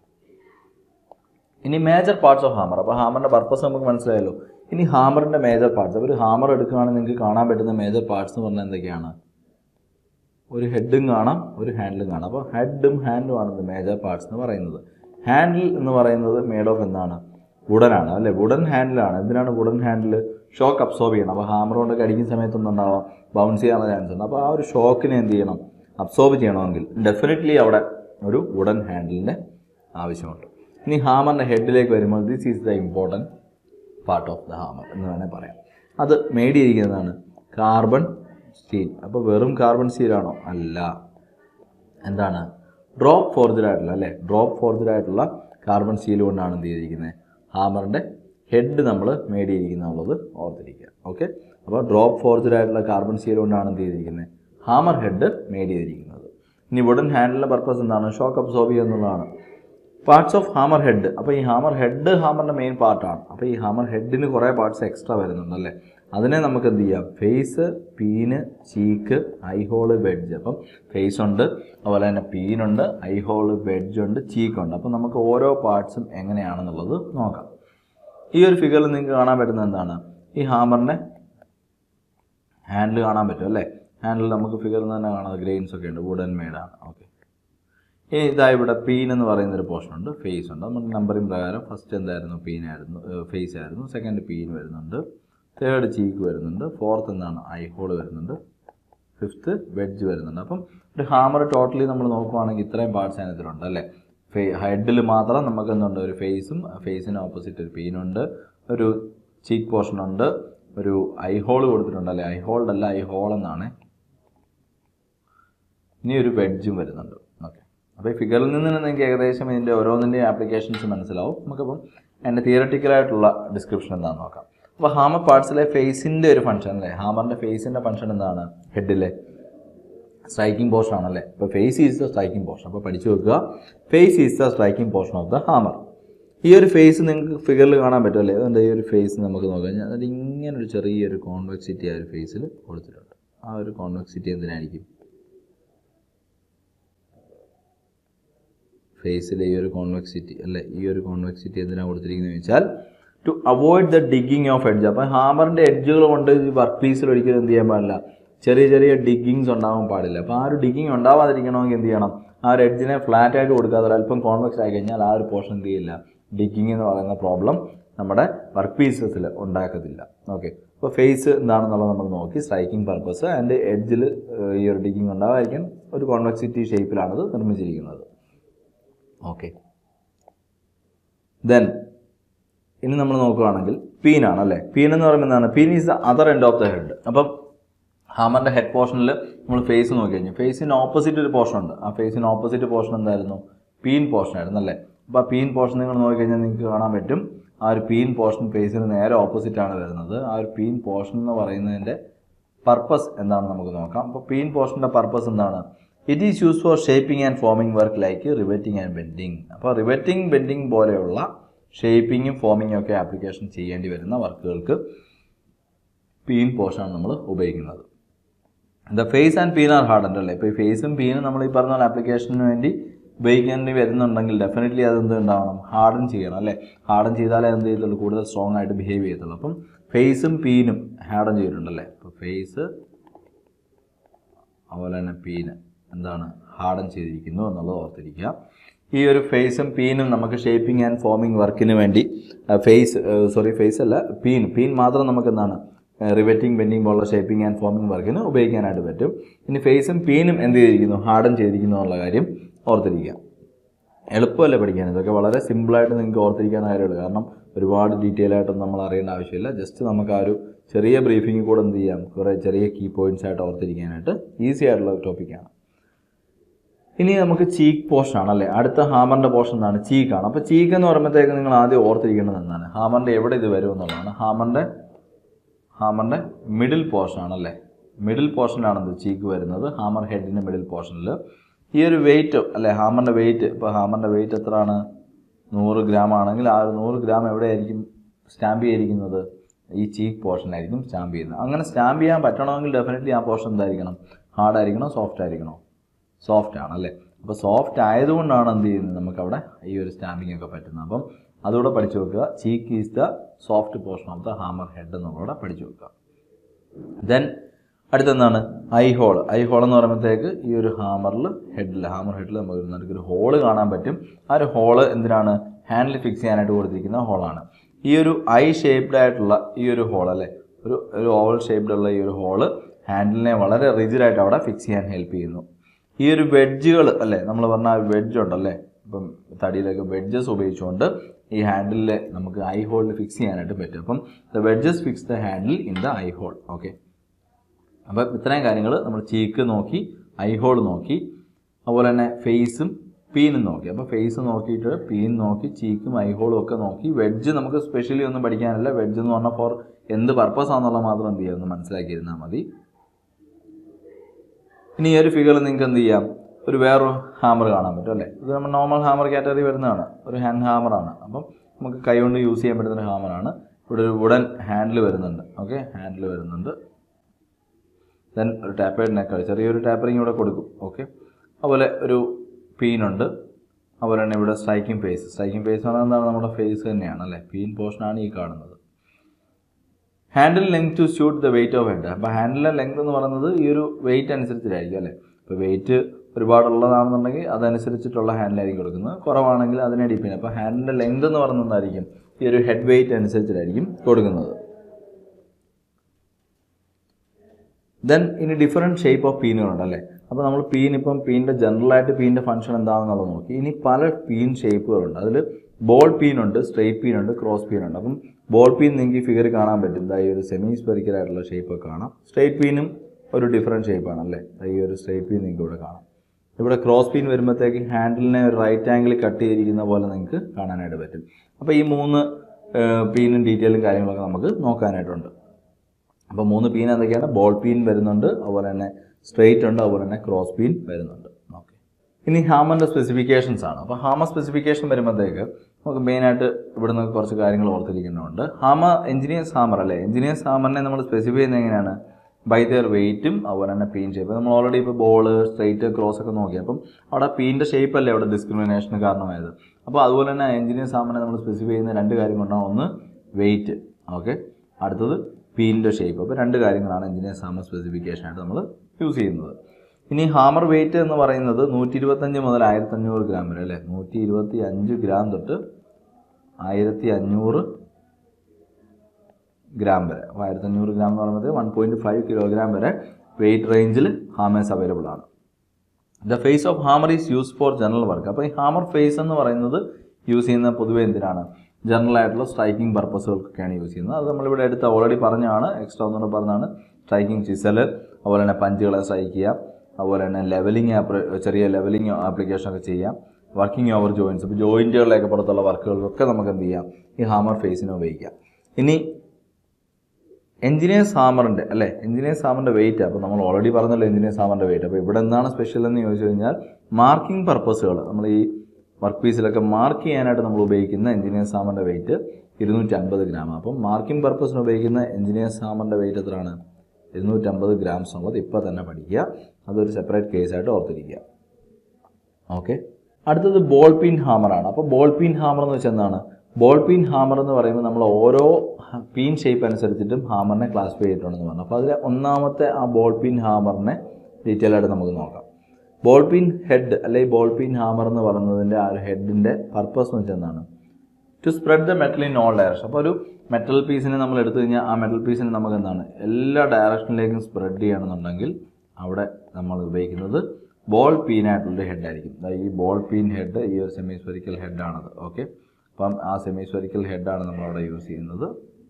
ഇനി മേജർ പാർട്സ് ഓഫ് ഹാമർ അപ്പോൾ ഹാമറിൻ്റെ പർപ്പസ് നമുക്ക് മനസ്സിലായല്ലോ ഇനി ഹാമറിൻ്റെ മേജർ പാർട്സ് അപ്പോൾ ഒരു ഹാമർ എടുക്കുകയാണെങ്കിൽ നിങ്ങൾക്ക് കാണാൻ പറ്റുന്ന മേജർ പാർട്സ് എന്ന് പറഞ്ഞാൽ എന്തൊക്കെയാണ് ഒരു ഹെഡും കാണാം ഒരു ഹാൻഡിലും കാണാം അപ്പോൾ ഹെഡും ഹാൻഡും ആണ് ഇത് മേജർ പാർട്സ് എന്ന് പറയുന്നത് ഹാൻഡിൽ എന്ന് പറയുന്നത് മേഡ് ഓഫ് എന്താണ് വുഡനാണ് അല്ലേ വുഡൻ ഹാൻഡിലാണ് എന്തിനാണ് വുഡൻ ഹാൻഡിൽ ഷോക്ക് അബ്സോർബ് ചെയ്യണം അപ്പോൾ ഹാമർ കൊണ്ട് അടിക്കുന്ന സമയത്തൊന്നും ഉണ്ടാവാം ബൗൺസ് ചെയ്യാനുള്ള ചാൻസ് ഉണ്ട് അപ്പോൾ ആ ഒരു ഷോക്കിനെ എന്ത് ചെയ്യണം അബ്സോർബ് ചെയ്യണമെങ്കിൽ ഡെഫിനറ്റ്ലി അവിടെ ഒരു വുഡൻ ഹാൻഡിലിൻ്റെ ആവശ്യമുണ്ട് ഇനി ഹാമറിൻ്റെ ഹെഡിലേക്ക് വരുമ്പോൾ this is the important part of the hammer എന്ന് വേണേൽ പറയാം അത് മേടിയിരിക്കുന്നതാണ് കാർബൺ സ്റ്റീൽ അപ്പോൾ വെറും കാർബൺ സ്റ്റീലാണോ അല്ല എന്താണ് ഡ്രോപ്പ് ഫോർജഡ് ആയിട്ടുള്ള അല്ലേ ഡ്രോപ്പ് ഫോർജഡ് ആയിട്ടുള്ള കാർബൺ സ്റ്റീൽ കൊണ്ടാണ് എന്ത് ചെയ്തിരിക്കുന്നത് ഹാമറിൻ്റെ ഹെഡ് നമ്മൾ മേടിയിരിക്കുന്നുള്ളത് ഓർത്തിരിക്കുക ഓക്കെ അപ്പോൾ ഡ്രോപ്പ് ഫോർജഡ് ആയിട്ടുള്ള കാർബൺ സ്റ്റീൽ കൊണ്ടാണ് എന്ത് ചെയ്തിരിക്കുന്നത് ഹാമർ ഹെഡ് മേഡ് ചെയ്തിരിക്കുന്നത് ഇനി വുഡൻ ഹാൻഡിലിൻ്റെ പർപ്പസ് എന്താണ് ഷോക്ക് അബ്സോർബ് ചെയ്യുക എന്നുള്ളതാണ് പാർട്സ് ഓഫ് ഹാമർ ഹെഡ് അപ്പോൾ ഈ ഹാമർ ഹെഡ് ഹാമറിൻ്റെ മെയിൻ പാർട്ടാണ് അപ്പോൾ ഈ ഹാമർ ഹെഡിന് കുറേ പാർട്സ് എക്സ്ട്രാ വരുന്നുണ്ട് അല്ലേ അതിനെ നമുക്ക് എന്ത് ചെയ്യാം face peen cheek eye hole wedge അപ്പം ഫേസ് ഉണ്ട് അതുപോലെ തന്നെ പീനുണ്ട് ഐഹോള് വെഡ്ജ് ഉണ്ട് ചീക്കുണ്ട് അപ്പം നമുക്ക് ഓരോ പാർട്സും എങ്ങനെയാണെന്നുള്ളത് നോക്കാം ഈ ഒരു ഫിഗറിൽ നിങ്ങൾക്ക് കാണാൻ പറ്റുന്നത് എന്താണ് ഈ ഹാമറിൻ്റെ ഹാൻഡിൽ കാണാൻ പറ്റും അല്ലേ ഹാൻഡിൽ നമുക്ക് ഫിഗറിൽ തന്നെ കാണാം ഗ്രെയിൻസ് ഒക്കെ ഉണ്ട് വുഡൻ മെയ്ഡാണ് ഓക്കെ ഇനി ഇതാ ഇവിടെ പീൻ എന്ന് പറയുന്ന ഒരു പോർഷൻ ഉണ്ട് ഫേസ് ഉണ്ട് നമുക്ക് നമ്പറിംഗ് പ്രകാരം ഫസ്റ്റ് എന്തായിരുന്നു പീൻ ആയിരുന്നു ഫേസ് ആയിരുന്നു സെക്കൻഡ് പീൻ വരുന്നുണ്ട് തേർഡ് ചീക്ക് വരുന്നുണ്ട് ഫോർത്ത് എന്താണ് ഐ ഹോൾ വരുന്നുണ്ട് ഫിഫ്ത്ത് വെഡ്ജ് വരുന്നുണ്ട് അപ്പം ഒരു ഹാമർ ടോട്ടലി നമ്മൾ നോക്കുവാണെങ്കിൽ ഇത്രയും പാർട്സ് അതിനകത്തിലുണ്ട് അല്ലേ ഫേ ഹെഡിൽ മാത്രം നമുക്ക് എന്തുണ്ട് ഒരു ഫേസും ഫേസിന് ഓപ്പോസിറ്റ് ഒരു പീനുണ്ട് ഒരു ചീക്ക് പോർഷൻ ഉണ്ട് ഒരു ഐ ഹോൾ കൊടുത്തിട്ടുണ്ട് അല്ലേ ഐ ഹോൾഡ് അല്ല ഐ ഹോൾ എന്നാണ് ഇനി ഒരു വെഡ്ജും വരുന്നുണ്ട് ഓക്കെ അപ്പോൾ ഈ ഫിഗറിൽ നിന്ന് തന്നെ നിങ്ങൾക്ക് ഏകദേശം ഇതിൻ്റെ ഓരോന്നിൻ്റെയും ആപ്ലിക്കേഷൻസ് മനസ്സിലാവും നമുക്കപ്പം അതിൻ്റെ തിയറട്ടിക്കലായിട്ടുള്ള ഡിസ്ക്രിപ്ഷൻ എന്താണെന്ന് നോക്കാം അപ്പോൾ ഹാമർ പാർട്സിലെ ഫേസിൻ്റെ ഒരു ഫംഗ്ഷൻ അല്ലേ ഹാമറിൻ്റെ ഫേസിൻ്റെ ഫംഗ്ഷൻ എന്താണ് ഹെഡിലെ സ്ട്രൈക്കിംഗ് പോർഷൻ ആണല്ലേ അപ്പോൾ face is the striking portion അപ്പോൾ പഠിച്ചു വെക്കുക face is the striking portion of the hammer ഈ ഒരു ഫേസ് നിങ്ങൾക്ക് ഫിഗറിൽ കാണാൻ പറ്റുമല്ലേ അതുകൊണ്ട് ഈ ഒരു ഫേസ് നമുക്ക് നോക്കാം കഴിഞ്ഞാൽ അത് ഇങ്ങനെ ഒരു ചെറിയൊരു കോൺവെക്സിറ്റി ആ ഒരു ഫേസിൽ കൊടുത്തിട്ടുണ്ട് ആ ഒരു കോൺവെക്സിറ്റി എന്തിനായിരിക്കും ഫേസിൽ ഈ ഒരു കോൺവെക്സിറ്റി അല്ലേ ഈ ഒരു കോൺവെക്സിറ്റി എന്തിനാണ് കൊടുത്തിരിക്കുന്നത് വെച്ചാൽ to avoid the digging of edge അപ്പം ഹാമറിൻ്റെ എഡ്ജുകൾ കൊണ്ട് വർക്ക് പീസിൽ ഒരിക്കലും എന്ത് ചെയ്യാൻ പാടില്ല ചെറിയ ചെറിയ ഡിഗിങ്സ് ഉണ്ടാവാൻ പാടില്ല അപ്പോൾ ആ ഒരു ഡിഗിങ് ഉണ്ടാവാതിരിക്കണമെങ്കിൽ എന്ത് ചെയ്യണം ആ ഒരു എഡ്ജിനെ ഫ്ലാറ്റ് ആയിട്ട് കൊടുക്കാതെ ഒരല്പം കോൺവെക്സ് ആയി കഴിഞ്ഞാൽ ആ ഒരു പോർഷൻ എന്ത് ചെയ്യില്ല ഡിഗിങ് എന്ന് പറയുന്ന പ്രോബ്ലം നമ്മുടെ വർക്ക് പീസസിൽ ഉണ്ടാക്കത്തില്ല ഓക്കെ അപ്പോൾ ഫേസ് എന്താണെന്നുള്ളത് നമ്മൾ നോക്കി സ്ട്രൈക്കിംഗ് പർപ്പസ് ആൻഡ് എഡ്ജിൽ ഈ ഒരു ഡിഗിങ് ഉണ്ടാവാതിരിക്കാൻ ഒരു കോൺവെക്സിറ്റി ഷേപ്പിലാണത് നിർമ്മിച്ചിരിക്കുന്നത് ഓക്കെ ദെൻ ഇനി നമ്മൾ നോക്കുകയാണെങ്കിൽ പീനാണ് അല്ലേ പീൻ എന്ന് പറയുമ്പോൾ എന്താണ് peen is the other end of the head അപ്പം ഹാമറിൻ്റെ ഹെഡ് പോർഷനിൽ നമ്മൾ ഫേസ് നോക്കി കഴിഞ്ഞു ഫേസിന് ഓപ്പോസിറ്റ് ഒരു പോർഷൻ ഉണ്ട് ആ ഫേസിന് ഓപ്പോസിറ്റ് പോർഷൻ എന്തായിരുന്നു പീൻ പോർഷൻ ആയിരുന്നു അല്ലേ അപ്പോൾ ആ പീൻ പോർഷൻ നിങ്ങൾ നോക്കിക്കഴിഞ്ഞാൽ നിങ്ങൾക്ക് കാണാൻ പറ്റും ആ ഒരു പീൻ പോർഷൻ ഫേസിന് നേരെ ഓപ്പോസിറ്റ് ആണ് വരുന്നത് ആ ഒരു പീൻ പോർഷൻ എന്ന് പറയുന്നതിൻ്റെ പർപ്പസ് എന്താണെന്ന് നമുക്ക് നോക്കാം അപ്പോൾ പീൻ പോർഷൻ്റെ പർപ്പസ് എന്താണ് it is use for shaping and forming work like riveting and bending അപ്പോൾ റിവറ്റിംഗ് ബെൻഡിങ് പോലെയുള്ള ഷേപ്പിങ്ങും ഫോമിങ്ങും ഒക്കെ ആപ്ലിക്കേഷൻ ചെയ്യേണ്ടി വരുന്ന വർക്കുകൾക്ക് പീൻ പോർഷനാണ് നമ്മൾ ഉപയോഗിക്കുന്നത് the face and peen are hardened അല്ലേ ഇപ്പോൾ ഈ ഫേസും പീനും നമ്മൾ ഈ പറഞ്ഞ പോലെ ആപ്ലിക്കേഷന് വേണ്ടി ഉപയോഗിക്കേണ്ടി വരുന്നുണ്ടെങ്കിൽ ഡെഫിനറ്റ്ലി അത് എന്ത് ഉണ്ടാവണം ഹാർഡൻ ചെയ്യണം അല്ലേ ഹാർഡൻ ചെയ്താലേ എന്ത് ചെയ്യത്തുള്ളൂ കൂടുതൽ സ്ട്രോങ് ആയിട്ട് ബിഹേവ് ചെയ്യത്തുള്ളൂ അപ്പം ഫേസും പീനും ഹാർഡൻ ചെയ്തിട്ടുണ്ടല്ലേ അപ്പോൾ ഫേസ് അതുപോലെ തന്നെ പീന് എന്താണ് ഹാർഡൻ ചെയ്തിരിക്കുന്നു എന്നുള്ളത് ഓർത്തിരിക്കുക ഈ ഒരു ഫേസും പീനും നമുക്ക് ഷേപ്പിംഗ് ആൻഡ് ഫോമിംഗ് വർക്കിന് വേണ്ടി ഫേസ് സോറി ഫേസ് അല്ല പീൻ പീൻ മാത്രം നമുക്ക് എന്താണ് റിവറ്റിംഗ് ബെൻഡിങ് പോലുള്ള ഷേപ്പിംഗ് ആൻഡ് ഫോമിംഗ് വർക്കിന് ഉപയോഗിക്കാനായിട്ട് പറ്റും ഇനി ഫേസും പീനും എന്ത് ചെയ്തിരിക്കുന്നു ഹാർഡൻ ചെയ്തിരിക്കുന്നു എന്നുള്ള കാര്യം ഓർത്തിരിക്കുക എളുപ്പമല്ലേ പഠിക്കാൻ ഇതൊക്കെ വളരെ സിമ്പിളായിട്ട് നിങ്ങൾക്ക് ഓർത്തിരിക്കാൻ കാര്യമുള്ളൂ കാരണം ഒരുപാട് ഡീറ്റെയിൽ ആയിട്ടൊന്നും നമ്മൾ അറിയേണ്ട ആവശ്യമില്ല ജസ്റ്റ് നമുക്ക് ആ ഒരു ചെറിയ ബ്രീഫിംഗ് കൂടെ എന്ത് ചെയ്യാം കുറേ ചെറിയ കീ പോയിന്റ്സ് ആയിട്ട് ഓർത്തിരിക്കാനായിട്ട് ഈസി ആയിട്ടുള്ള ടോപ്പിക്കാണ് ഇനി നമുക്ക് ചീക്ക് പോർഷൻ ആണ് അല്ലേ അടുത്ത ഹാമറിൻ്റെ പോർഷൻ എന്താണ് ചീക്കാണ് അപ്പോൾ ചീക്ക് എന്ന് പറയുമ്പോഴത്തേക്ക് നിങ്ങൾ ആദ്യം ഓർത്തിരിക്കേണ്ടത് എന്താണ് ഹാമറിൻ്റെ എവിടെ ഇത് വരും എന്നുള്ളതാണ് ഹാമറിൻ്റെ ഹാമറിൻ്റെ മിഡിൽ പോർഷൻ ആണല്ലേ മിഡിൽ പോർഷനിലാണ് ഇത് ചീക്ക് വരുന്നത് ഹാമർ ഹെഡിൻ്റെ മിഡിൽ പോർഷനിൽ ഈ ഒരു വെയിറ്റ് അല്ലെ ഹാമറിൻ്റെ വെയിറ്റ് ഇപ്പോൾ ഹാമറിൻ്റെ വെയിറ്റ് എത്രയാണ് നൂറ് ഗ്രാം ആണെങ്കിൽ ആ ഒരു നൂറ് ഗ്രാം എവിടെയായിരിക്കും സ്റ്റാമ്പ് ചെയ്തിരിക്കുന്നത് ഈ ചീക്ക് പോർഷനായിരിക്കും സ്റ്റാമ്പ് ചെയ്യുന്നത് അങ്ങനെ സ്റ്റാമ്പ് ചെയ്യാൻ പറ്റണമെങ്കിൽ ഡെഫിനറ്റ്ലി ആ പോർഷൻ എന്തായിരിക്കണം ഹാർഡ് ആയിരിക്കണോ സോഫ്റ്റ് ആയിരിക്കണോ സോഫ്റ്റ് ആണ് അല്ലേ അപ്പോൾ സോഫ്റ്റ് ആയതുകൊണ്ടാണ് എന്ത് ചെയ്യുന്നത് നമുക്കവിടെ ഈ ഒരു സ്റ്റാമ്പിംഗ് ഒക്കെ പറ്റുന്നത് അപ്പം അതുകൂടെ പഠിച്ചു വെക്കുക cheek is the soft portion of the hammer head എന്നുകൂടെ പഠിച്ചു വെക്കുക ദെൻ അടുത്തെന്താണ് ഐ ഹോൾ ഐ ഹോൾ എന്ന് പറയുമ്പോഴത്തേക്ക് ഈ ഒരു ഹാമറിൽ ഹെഡിൽ ഹാമർ ഹെഡിൽ നമുക്ക് നടുക്ക് ഒരു ഹോള് കാണാൻ പറ്റും ആ ഒരു ഹോള് എന്തിനാണ് ഹാൻഡിൽ ഫിക്സ് ചെയ്യാനായിട്ട് കൊടുത്തിരിക്കുന്ന ഹോളാണ് ഈ ഒരു ഐ ഷേപ്ഡ് ആയിട്ടുള്ള ഈ ഒരു ഹോൾ അല്ലേ ഒരു ഒരു ഓവൽ ഷേപ്ഡ് ഉള്ള ഈ ഒരു ഹോള് ഹാൻഡിലിനെ വളരെ റിജിഡായിട്ട് അവിടെ ഫിക്സ് ചെയ്യാൻ ഹെൽപ്പ് ചെയ്യുന്നു ഈ ഒരു വെഡ്ജുകൾ അല്ലേ നമ്മൾ പറഞ്ഞ ആ വെഡ്ജ് ഉണ്ടല്ലേ ഇപ്പം തടിയിലൊക്കെ വെഡ്ജസ് ഉപയോഗിച്ചുകൊണ്ട് ഈ ഹാൻഡിലിൽ നമുക്ക് ഐ ഹോളിൽ ഫിക്സ് ചെയ്യാനായിട്ട് പറ്റും അപ്പം the wedges fix the handle in the eye hole okay അപ്പം ഇത്രയും കാര്യങ്ങൾ നമ്മൾ ചീക്ക് നോക്കി ഐ ഹോൾ നോക്കി അതുപോലെ തന്നെ ഫേസും പീനും നോക്കി അപ്പോൾ ഫേസ് നോക്കിയിട്ട് പീൻ നോക്കി ചീക്കും ഐ ഹോളും ഒക്കെ നോക്കി വെഡ്ജ് നമുക്ക് സ്പെഷ്യലി ഒന്നും പഠിക്കാനില്ല വെഡ്ജ് എന്ന് പറഞ്ഞാൽ ഫോർ എന്ത് പർപ്പസ് ആണെന്നുള്ളത് മാത്രം എന്ത് ചെയ്യുക ഒന്ന് മനസ്സിലാക്കിയിരുന്നാൽ മതി ഇനി ഈ ഒരു ഫിഗറിൽ നിങ്ങൾക്ക് എന്ത് ചെയ്യാം ഒരു വേറൊരു ഹാമർ കാണാൻ പറ്റും അല്ലേ ഇത് നമ്മൾ നോർമൽ ഹാമർ കാറ്റഗറി വരുന്നതാണ് ഒരു ഹാൻഡ് ഹാമറാണ് അപ്പം നമുക്ക് കൈ കൊണ്ട് യൂസ് ചെയ്യാൻ പറ്റുന്ന ഒരു ഹാമറാണ് ഇവിടെ ഒരു വുഡൻ ഹാൻഡിൽ വരുന്നുണ്ട് ഓക്കെ ഹാൻഡിൽ വരുന്നുണ്ട് ദെൻ ഒരു ടാപ്പേഡ് നെക്കാൾ ചെറിയൊരു ടാപ്പറിങ് ഇവിടെ കൊടുക്കും ഓക്കെ അതുപോലെ ഒരു പീനുണ്ട് അതുപോലെ തന്നെ ഇവിടെ സ്ട്രൈക്കിംഗ് ഫേസ് സ്ട്രൈക്കിംഗ് ഫേസ് എന്ന് എന്താണ് നമ്മുടെ ഫേസ് തന്നെയാണ് അല്ലേ പീൻ പോർഷനാണ് ഈ കാണുന്നത് handle length to suit the weight of head അപ്പോൾ ഹാൻഡിലെ ലെങ്ത് എന്ന് പറയുന്നത് ഈ ഒരു വെയിറ്റ് അനുസരിച്ചിട്ടായിരിക്കും അല്ലേ ഇപ്പോൾ വെയിറ്റ് ഒരുപാടുള്ളതാണെന്നുണ്ടെങ്കിൽ അതനുസരിച്ചിട്ടുള്ള ഹാൻഡിലായിരിക്കും കൊടുക്കുന്നത് കുറവാണെങ്കിൽ അതിനെ ഡിപ്പെൻഡ് അപ്പോൾ ഹാൻഡിൻ്റെ ലെങ്ത് എന്ന് പറയുന്നത് എന്തായിരിക്കും ഈ ഒരു ഹെഡ് വെയിറ്റ് അനുസരിച്ചിട്ടായിരിക്കും കൊടുക്കുന്നത് ദെൻ ഇനി ഡിഫറെൻറ്റ് ഷേപ്പ് ഓഫ് പീനുകളുണ്ട് അല്ലേ അപ്പോൾ നമ്മൾ പീൻ ഇപ്പം പീൻ്റെ ജനറലായിട്ട് പീൻ്റെ ഫംഗ്ഷൻ എന്താണെന്നുള്ളത് നോക്കി ഇനി പല പീൻ ഷേപ്പുകളുണ്ട് അതിൽ ബോൾ പീനുണ്ട് സ്ട്രെയിറ്റ് പീനുണ്ട് ക്രോസ് പീനുണ്ട് അപ്പം ബോൾ പീൻ നിങ്ങൾക്ക് ഫിഗർ കാണാൻ പറ്റും ദാ ഈ ഒരു സെമി സ്പെറിക്കൽ ആയിട്ടുള്ള ഷേപ്പൊക്കെ കാണാം സ്ട്രെയിറ്റ് പീനും ഒരു ഡിഫറെൻറ്റ് ഷേപ്പാണ് അല്ലേ ദാ ഈ ഒരു സ്ട്രെയിറ്റ് പീൻ നിങ്ങൾക്ക് ഇവിടെ കാണാം ഇവിടെ ക്രോസ് പീൻ വരുമ്പോഴത്തേക്ക് ഹാൻഡിലിനെ ഒരു റൈറ്റ് ആംഗിൾ കട്ട് ചെയ്തിരിക്കുന്ന പോലെ നിങ്ങൾക്ക് കാണാനായിട്ട് പറ്റും അപ്പോൾ ഈ മൂന്ന് പീനും ഡീറ്റെയിലും കാര്യങ്ങളൊക്കെ നമുക്ക് നോക്കാനായിട്ടുണ്ട് അപ്പോൾ മൂന്ന് പീൻ എന്തൊക്കെയാണ് ബോൾ പീൻ വരുന്നുണ്ട് അതുപോലെ തന്നെ സ്ട്രെയിറ്റ് ഉണ്ട് അതുപോലെ തന്നെ ക്രോസ് പീൻ വരുന്നുണ്ട് ഓക്കെ ഇനി ഹാമറിൻ്റെ സ്പെസിഫിക്കേഷൻസ് ആണ് അപ്പോൾ ഹാമർ സ്പെസിഫിക്കേഷൻ വരുമ്പോഴത്തേക്ക് നമുക്ക് മെയിനായിട്ട് ഇവിടെ നിന്ന് കുറച്ച് കാര്യങ്ങൾ ഓർത്തിരിക്കുന്നുണ്ട് ഹാമർ എഞ്ചിനീയേഴ്സ് ഹാമർ അല്ലേ എഞ്ചിനീയേഴ്സ് ഹാമറിനെ നമ്മൾ സ്പെസിഫൈ ചെയ്യുന്നത് എങ്ങനെയാണ് ബൈ ദർ വെയിറ്റും അതുപോലെ തന്നെ പീൻ ഷേപ്പ് നമ്മൾ ഓൾറെഡി ഇപ്പോൾ ബോള് സ്ട്രെയിറ്റ് ക്രോസ് ഒക്കെ നോക്കി അപ്പം അവിടെ പീൻ്റെ ഷേപ്പ് അല്ലേ അവിടെ ഡിസ്ക്രിമിനേഷന് കാരണമായത് അപ്പോൾ അതുപോലെ തന്നെ എഞ്ചിനീയേഴ്സ് ഹാമറിനെ നമ്മൾ സ്പെസിഫൈ ചെയ്യുന്ന രണ്ട് കാര്യം കൊണ്ടാണ് ഒന്ന് വെയിറ്റ് ഓക്കെ അടുത്തത് പീലിൻ്റെ ഷേപ്പ് അപ്പോൾ രണ്ട് കാര്യങ്ങളാണ് എഞ്ചിനീയേഴ്സ് ഹാമർ സ്പെസിഫിക്കേഷൻ ആയിട്ട് നമ്മൾ യൂസ് ചെയ്യുന്നത് ഇനി ഹാമർ വെയിറ്റ് എന്ന് പറയുന്നത് നൂറ്റി ഇരുപത്തഞ്ച് മുതൽ ആയിരത്തി അഞ്ഞൂറ് ഗ്രാം വരെ അല്ലേ നൂറ്റി ഇരുപത്തി അഞ്ച് ഗ്രാം തൊട്ട് ആയിരത്തി അഞ്ഞൂറ് ഗ്രാം വരെ അപ്പോൾ ആയിരത്തി അഞ്ഞൂറ് ഗ്രാം എന്ന് പറയുന്നത് വൺ പോയിൻറ്റ് ഫൈവ് കിലോഗ്രാം വരെ വെയിറ്റ് റേഞ്ചിൽ ഹാമേഴ്സ് അവൈലബിൾ ആണ് the face of hammer is use for general work അപ്പോൾ ഈ ഹാമർ ഫേസ് എന്ന് പറയുന്നത് യൂസ് ചെയ്യുന്ന പൊതുവെ എന്തിനാണ് ജനറൽ ആയിട്ടുള്ള സ്ട്രൈക്കിംഗ് പർപ്പസുകൾക്കൊക്കെയാണ് യൂസ് ചെയ്യുന്നത് അത് നമ്മളിവിടെ എടുത്ത് ഓൾറെഡി പറഞ്ഞാണ് എക്സ്ട്രാ ഒന്നുകൂടെ പറഞ്ഞാണ് സ്ട്രൈക്കിംഗ് ചിസല് അതുപോലെ തന്നെ പഞ്ചുകളെ സ്ട്രൈക്ക് ചെയ്യാം അതുപോലെ തന്നെ ലെവലിംഗ് ചെറിയ ലെവലിംഗ് ആപ്ലിക്കേഷൻ ഒക്കെ ചെയ്യാം വർക്കിംഗ് ഓവർ ജോയിൻസ് ഇപ്പോൾ ജോയിൻറ്റുകളിലേക്ക് പുറത്തുള്ള വർക്കുകൾക്കൊക്കെ നമുക്ക് എന്ത് ചെയ്യാം ഈ ഹാമർ ഫേസിനെ ഉപയോഗിക്കാം ഇനി എഞ്ചിനീയേഴ്സ് ഹാമറിൻ്റെ അല്ലേ എഞ്ചിനീയേഴ്സ് ഹാമറിൻ്റെ വെയിറ്റ് അപ്പോൾ നമ്മൾ ഓൾറെഡി പറഞ്ഞല്ലോ എഞ്ചിനീയേഴ്സ് ഹാമറിൻ്റെ വെയിറ്റ് അപ്പോൾ ഇവിടെ എന്താണ് സ്പെഷ്യൽ എന്ന് ചോദിച്ചു കഴിഞ്ഞാൽ മാർക്കിംഗ് പർപ്പസുകൾ നമ്മൾ ഈ വർക്ക് പീസിലൊക്കെ മാർക്ക് ചെയ്യാനായിട്ട് നമ്മൾ ഉപയോഗിക്കുന്ന എഞ്ചിനീയേഴ്സ് ഹാമറിൻ്റെ വെയിറ്റ് ഇരുന്നൂറ്റി അൻപത് ഗ്രാം അപ്പം മാർക്കിംഗ് പർപ്പസിന് ഉപയോഗിക്കുന്ന എഞ്ചിനീയേഴ്സ് ഹാമറിൻ്റെ വെയിറ്റ് എത്രയാണ് ഇരുന്നൂറ്റമ്പത് ഗ്രാംസ് ഉള്ളത് ഇപ്പോൾ തന്നെ പഠിക്കുക അതൊരു സെപ്പറേറ്റ് കേസായിട്ട് ഓർത്തിരിക്കുക ഓക്കെ അടുത്തത് ബോൾ പിൻ ഹാമറാണ് അപ്പോൾ ബോൾ പിൻ ഹാമർ എന്ന് വെച്ചാൽ എന്താണ് ബോൾ പിൻ ഹാമർ എന്ന് പറയുമ്പോൾ നമ്മൾ ഓരോ പീൻ ഷേപ്പ് അനുസരിച്ചിട്ടും ഹാമറിനെ ക്ലാസിഫൈ ചെയ്തിട്ടുണ്ടെന്ന് പറഞ്ഞു അപ്പോൾ അതിലെ ഒന്നാമത്തെ ആ ബോൾ പിൻ ഹാമറിനെ ഡീറ്റെയിൽ ആയിട്ട് നമുക്ക് നോക്കാം ബോൾ പിൻ ഹെഡ് അല്ലെങ്കിൽ ബോൾ പിൻ ഹാമർ എന്ന് പറയുന്നതിൻ്റെ ആ ഒരു ഹെഡിൻ്റെ പർപ്പസ് എന്ന് വെച്ചാൽ എന്താണ് to spread the metal in all direction അപ്പോൾ ഒരു മെറ്റൽ പീസിനെ നമ്മൾ എടുത്തു കഴിഞ്ഞാൽ ആ മെറ്റൽ പീസിനെ നമുക്ക് എന്താണ് എല്ലാ ഡയറക്ഷനിലേക്കും സ്പ്രെഡ് ചെയ്യണമെന്നുണ്ടെങ്കിൽ അവിടെ നമ്മൾ ഉപയോഗിക്കുന്നത് ബോൾ പീനായിട്ടുള്ളൊരു ഹെഡ് ആയിരിക്കും ദാ ഈ ബോൾ പീൻ ഹെഡ് ഈ ഒരു സെമി സ്ഫെറിക്കൽ ഹെഡാണത് ഓക്കെ അപ്പം ആ സെമി സ്ഫെറിക്കൽ ഹെഡാണ് നമ്മളവിടെ യൂസ് ചെയ്യുന്നത്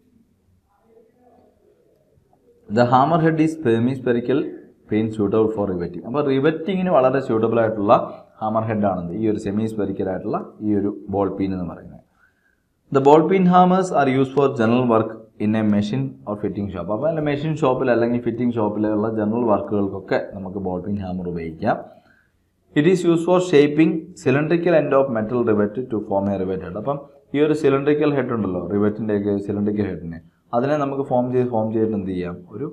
the hammer head is semi spherical peen suitable for riveting അപ്പോൾ റിവറ്റിങ്ങിന് വളരെ സ്യൂട്ടബിൾ ആയിട്ടുള്ള ഹാമർ ഹെഡാണെന്ന് ഈ ഒരു സെമി സ്ഫെറിക്കൽ ആയിട്ടുള്ള ഈ ഒരു ബോൾ പീൻ എന്ന് പറയുന്നത് the ball pin hammers are use for general work in a machine or fitting shop അപ്പോൾ അല്ല മെഷീൻ ഷോപ്പിൽ അല്ലെങ്കിൽ ഫിറ്റിംഗ് ഷോപ്പിലുള്ള ജനറൽ വർക്കുകൾക്കൊക്കെ നമുക്ക് ബോൾ പിൻ ഹാമർ ഉപയോഗിക്കാം it is use for shaping cylindrical end of metal rivet to form a rivet head അപ്പം ഈ ഒരു സിലിണ്ടറിക്കൽ ഹെഡ് ഉണ്ടല്ലോ റിവറ്റിൻ്റെ ഒക്കെ സിലിണ്ടറിക്കൽ ഹെഡിനെ അതിനെ നമുക്ക് ഫോം ചെയ്ത് ഫോം ചെയ്തിട്ട് എന്ത് ചെയ്യാം ഒരു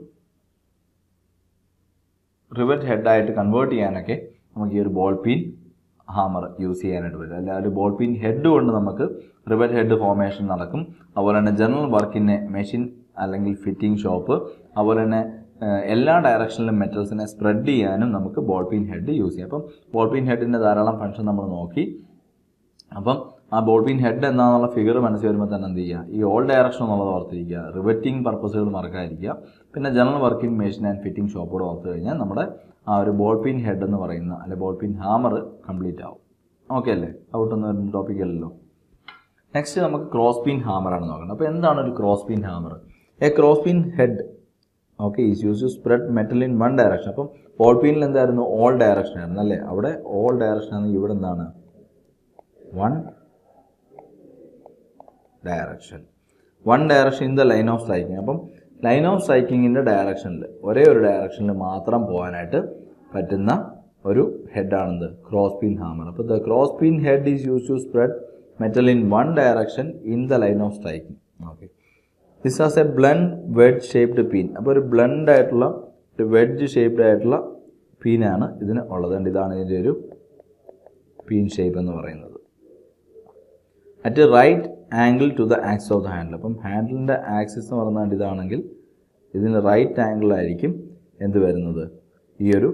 റിവറ്റ് ഹെഡായിട്ട് കൺവേർട്ട് ചെയ്യാനൊക്കെ നമുക്ക് ഈ ഒരു ബോൾ പിൻ ഹാമർ യൂസ് ചെയ്യാനായിട്ട് വരും അല്ല ഒരു ബോൾ പിൻ ഹെഡ് കൊണ്ട് നമുക്ക് റിവറ്റ് ഹെഡ് ഫോർമേഷൻ നടക്കും അതുപോലെ തന്നെ ജനറൽ വർക്കിനെ മെഷീൻ അല്ലെങ്കിൽ ഫിറ്റിംഗ് ഷോപ്പ് അതുപോലെ തന്നെ ഏഹ്, എല്ലാ ഡയറക്ഷനിലും മെറ്റൽസിനെ സ്പ്രെഡ് ചെയ്യാനും നമുക്ക് ബോൾ പിൻ ഹെഡ് യൂസ് ചെയ്യാം അപ്പം ബോൾ പിൻ ഹെഡിൻ്റെ ധാരാളം ഫംഗ്ഷൻ നമ്മൾ നോക്കി അപ്പം ആ ബോൾ പിൻ ഹെഡ് എന്നാന്നുള്ള ഫിഗർ മനസ്സിൽ വരുമ്പോൾ തന്നെ എന്ത് ചെയ്യുക ഈ ഓൾ ഡയറക്ഷൻ എന്നുള്ളത് ഓർത്തിരിക്കുക റിവറ്റിംഗ് പർപ്പസുകൾ മറക്കാതിരിക്കുക പിന്നെ general working machine and fitting ഷോപ്പോട് ഓർത്ത് കഴിഞ്ഞാൽ നമ്മുടെ ആ ഒരു ബോൾ പിൻ ഹെഡ് എന്ന് പറയുന്ന അല്ലെ ബോൾ പിൻ ഹാമർ കംപ്ലീറ്റ് ആവും ഓക്കെ അല്ലേ ഔട്ടൊന്നും ഒരു ടോപ്പിക് അല്ലല്ലോ നെക്സ്റ്റ് നമുക്ക് ക്രോസ് പിൻ ഹാമറാണ് നോക്കുന്നത് അപ്പോൾ എന്താണ് ഒരു cross pin hammer a cross pin head okay is use to spread metal in one direction അപ്പം ബോൾ പിന്നിൽ എന്തായിരുന്നു ഓൾ ഡയറക്ഷൻ ആയിരുന്നു അല്ലേ അവിടെ ഓൾ ഡയറക്ഷൻ ആണ് ഇവിടെ എന്താണ് one direction one direction in the line of striking അപ്പം ലൈൻ ഓഫ് സ്ട്രൈക്കിങ്ങിൻ്റെ ഡയറക്ഷനിൽ ഒരേ ഒരു ഡയറക്ഷനിൽ മാത്രം പോകാനായിട്ട് പറ്റുന്ന ഒരു ഹെഡാണെന്ത് ക്രോസ് പിൻ ഹാമർ അപ്പോൾ the cross pin head is use to spread metal in one direction in the line of striking okay this as a blunt wedge shaped peen അപ്പോൾ ഒരു ബ്ലണ്ട് ആയിട്ടുള്ള ഒരു വെഡ്ജ് ഷേപ്ഡ് ആയിട്ടുള്ള പീനാണ് ഇതിന് ഉള്ളത് കണ്ടോ, ഇതാണ് ഇതിൻ്റെ ഒരു പീൻ ഷേപ്പ് എന്ന് പറയുന്നത് at right angle to the axis of the handle അപ്പം ഹാൻഡിലിൻ്റെ ആക്സിസ് എന്ന് പറഞ്ഞാൽ ഇതാണെങ്കിൽ ഇതിന് റൈറ്റ് ആംഗിളായിരിക്കും എന്ത് വരുന്നത് ഈ ഒരു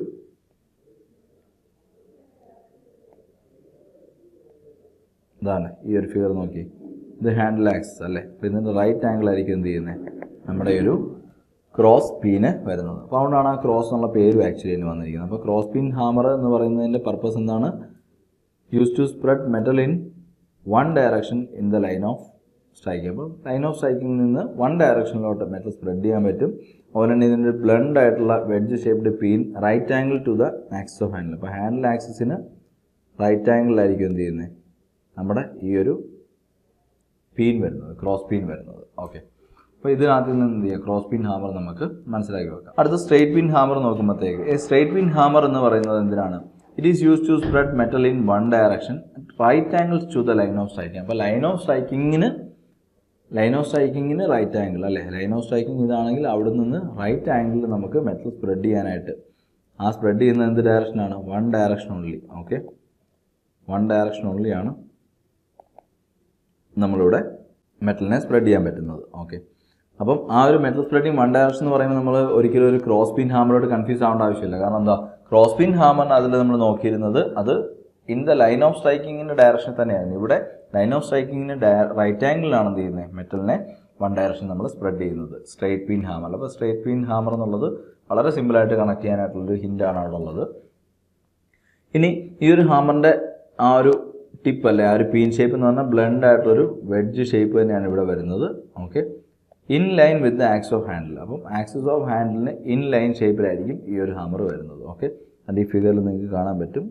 ഇതാണ് ഈ ഒരു ഫിഗർ നോക്കി ഇത് ഹാൻഡിൽ ആക്സിസ് അല്ലേ അപ്പോൾ ഇതിൻ്റെ റൈറ്റ് ആംഗിൾ ആയിരിക്കും എന്ത് ചെയ്യുന്നത് നമ്മുടെ ഈ ഒരു ക്രോസ് പീന് വരുന്നത് അപ്പോൾ അതുകൊണ്ടാണ് ആ ക്രോസ് എന്നുള്ള പേരും ആക്ച്വലി അതിന് വന്നിരിക്കുന്നത് അപ്പോൾ ക്രോസ് പിൻ ഹാമർ എന്ന് പറയുന്നതിൻ്റെ പർപ്പസ് എന്താണ് use to spread metal in one direction in the line of striking അപ്പോൾ ലൈൻ ഓഫ് സ്ട്രൈക്കിംഗിൽ നിന്ന് വൺ ഡയറക്ഷനിലോട്ട് മെറ്റൽ സ്പ്രെഡ് ചെയ്യാൻ പറ്റും അതുപോലെ തന്നെ ഇതിൻ്റെ ബ്ലണ്ട് ആയിട്ടുള്ള wedge shaped peen right angle to the axis of handle അപ്പോൾ ഹാൻഡിൽ ആക്സിസിന് റൈറ്റ് ആംഗിളിലായിരിക്കും എന്ത് ചെയ്യുന്നത് നമ്മുടെ ഈ ഒരു പീൻ വരുന്നത് ക്രോസ് പീൻ വരുന്നത് ഓക്കെ അപ്പോൾ ഇതിനകത്ത് നിന്ന് എന്ത് ചെയ്യുക ക്രോസ് പിൻ ഹാമർ നമുക്ക് മനസ്സിലാക്കി വെക്കാം അടുത്ത സ്ട്രേറ്റ് പിൻ ഹാമർ നോക്കുമ്പോഴത്തേക്ക് ഈ സ്ട്രേറ്റ് പിൻ ഹാമർ എന്ന് പറയുന്നത് എന്തിനാണ് it is use to spread metal in one direction right angles to the line of striking അപ്പോൾ ലൈൻ ഓഫ് സ്ട്രൈക്കിങ്ങിന് ലൈൻ ഓഫ് സ്ട്രൈക്കിങ്ങിന് റൈറ്റ് ആംഗിൾ അല്ലേ ലൈൻ ഓഫ് സ്ട്രൈക്കിംഗ് ഇതാണെങ്കിൽ അവിടെ നിന്ന് റൈറ്റ് ആംഗിളിൽ നമുക്ക് മെറ്റൽ സ്പ്രെഡ് ചെയ്യാനായിട്ട് ആ സ്പ്രെഡ് ചെയ്യുന്നത് എന്ത് ഡയറക്ഷനാണ് one direction only okay one direction ഓൺലിയാണ് നമ്മളിവിടെ മെറ്റലിനെ സ്പ്രെഡ് ചെയ്യാൻ പറ്റുന്നത് ഓക്കെ അപ്പം ആ ഒരു മെറ്റൽ സ്പ്രെഡിങ് വൺ ഡയറക്ഷൻ എന്ന് പറയുമ്പോൾ നമ്മൾ ഒരിക്കലും ഒരു ക്രോസ് പിൻ ഹാമറോട് കൺഫ്യൂസ് ആവേണ്ട ആവശ്യമില്ല കാരണം എന്താ ക്രോസ് പിൻ ഹാമറിന് അതിൽ നമ്മൾ നോക്കിയിരുന്നത് അത് ഇൻ ദ ലൈൻ ഓഫ് സ്ട്രൈക്കിങ്ങിൻ്റെ ഡയറക്ഷൻ തന്നെയായിരുന്നു ഇവിടെ ലൈൻ ഓഫ് സ്ട്രൈക്കിങ്ങിന് റൈറ്റ് ആംഗിളിലാണ് എന്ത് ചെയ്യുന്നത് മെറ്റലിനെ വൺ ഡയറക്ഷൻ നമ്മൾ സ്പ്രെഡ് ചെയ്യുന്നത് സ്ട്രേറ്റ് പിൻ ഹാമർ അപ്പോൾ സ്ട്രേറ്റ് പിൻ ഹാമർ എന്നുള്ളത് വളരെ സിമ്പിളായിട്ട് കണക്ട് ചെയ്യാനായിട്ടുള്ളൊരു ഹിൻ്റാണ് അവിടെ ഉള്ളത് ഇനി ഈ ഒരു ഹാമറിൻ്റെ ആ ഒരു ടിപ്പ് അല്ലേ ആ ഒരു പീൻ ഷേപ്പ് എന്ന് പറഞ്ഞാൽ ബ്ലണ്ട് ആയിട്ടുള്ളൊരു വെഡ്ജ് ഷേപ്പ് തന്നെയാണ് ഇവിടെ വരുന്നത് okay in line with the axis of handle അപ്പം ആക്സിസ് ഓഫ് ഹാൻഡിലിന് ഇൻ ലൈൻ ഷേപ്പിലായിരിക്കും ഈ ഒരു ഹാമർ വരുന്നത് ഓക്കെ അത് ഈ ഫിഗറിൽ നിങ്ങൾക്ക് കാണാൻ പറ്റും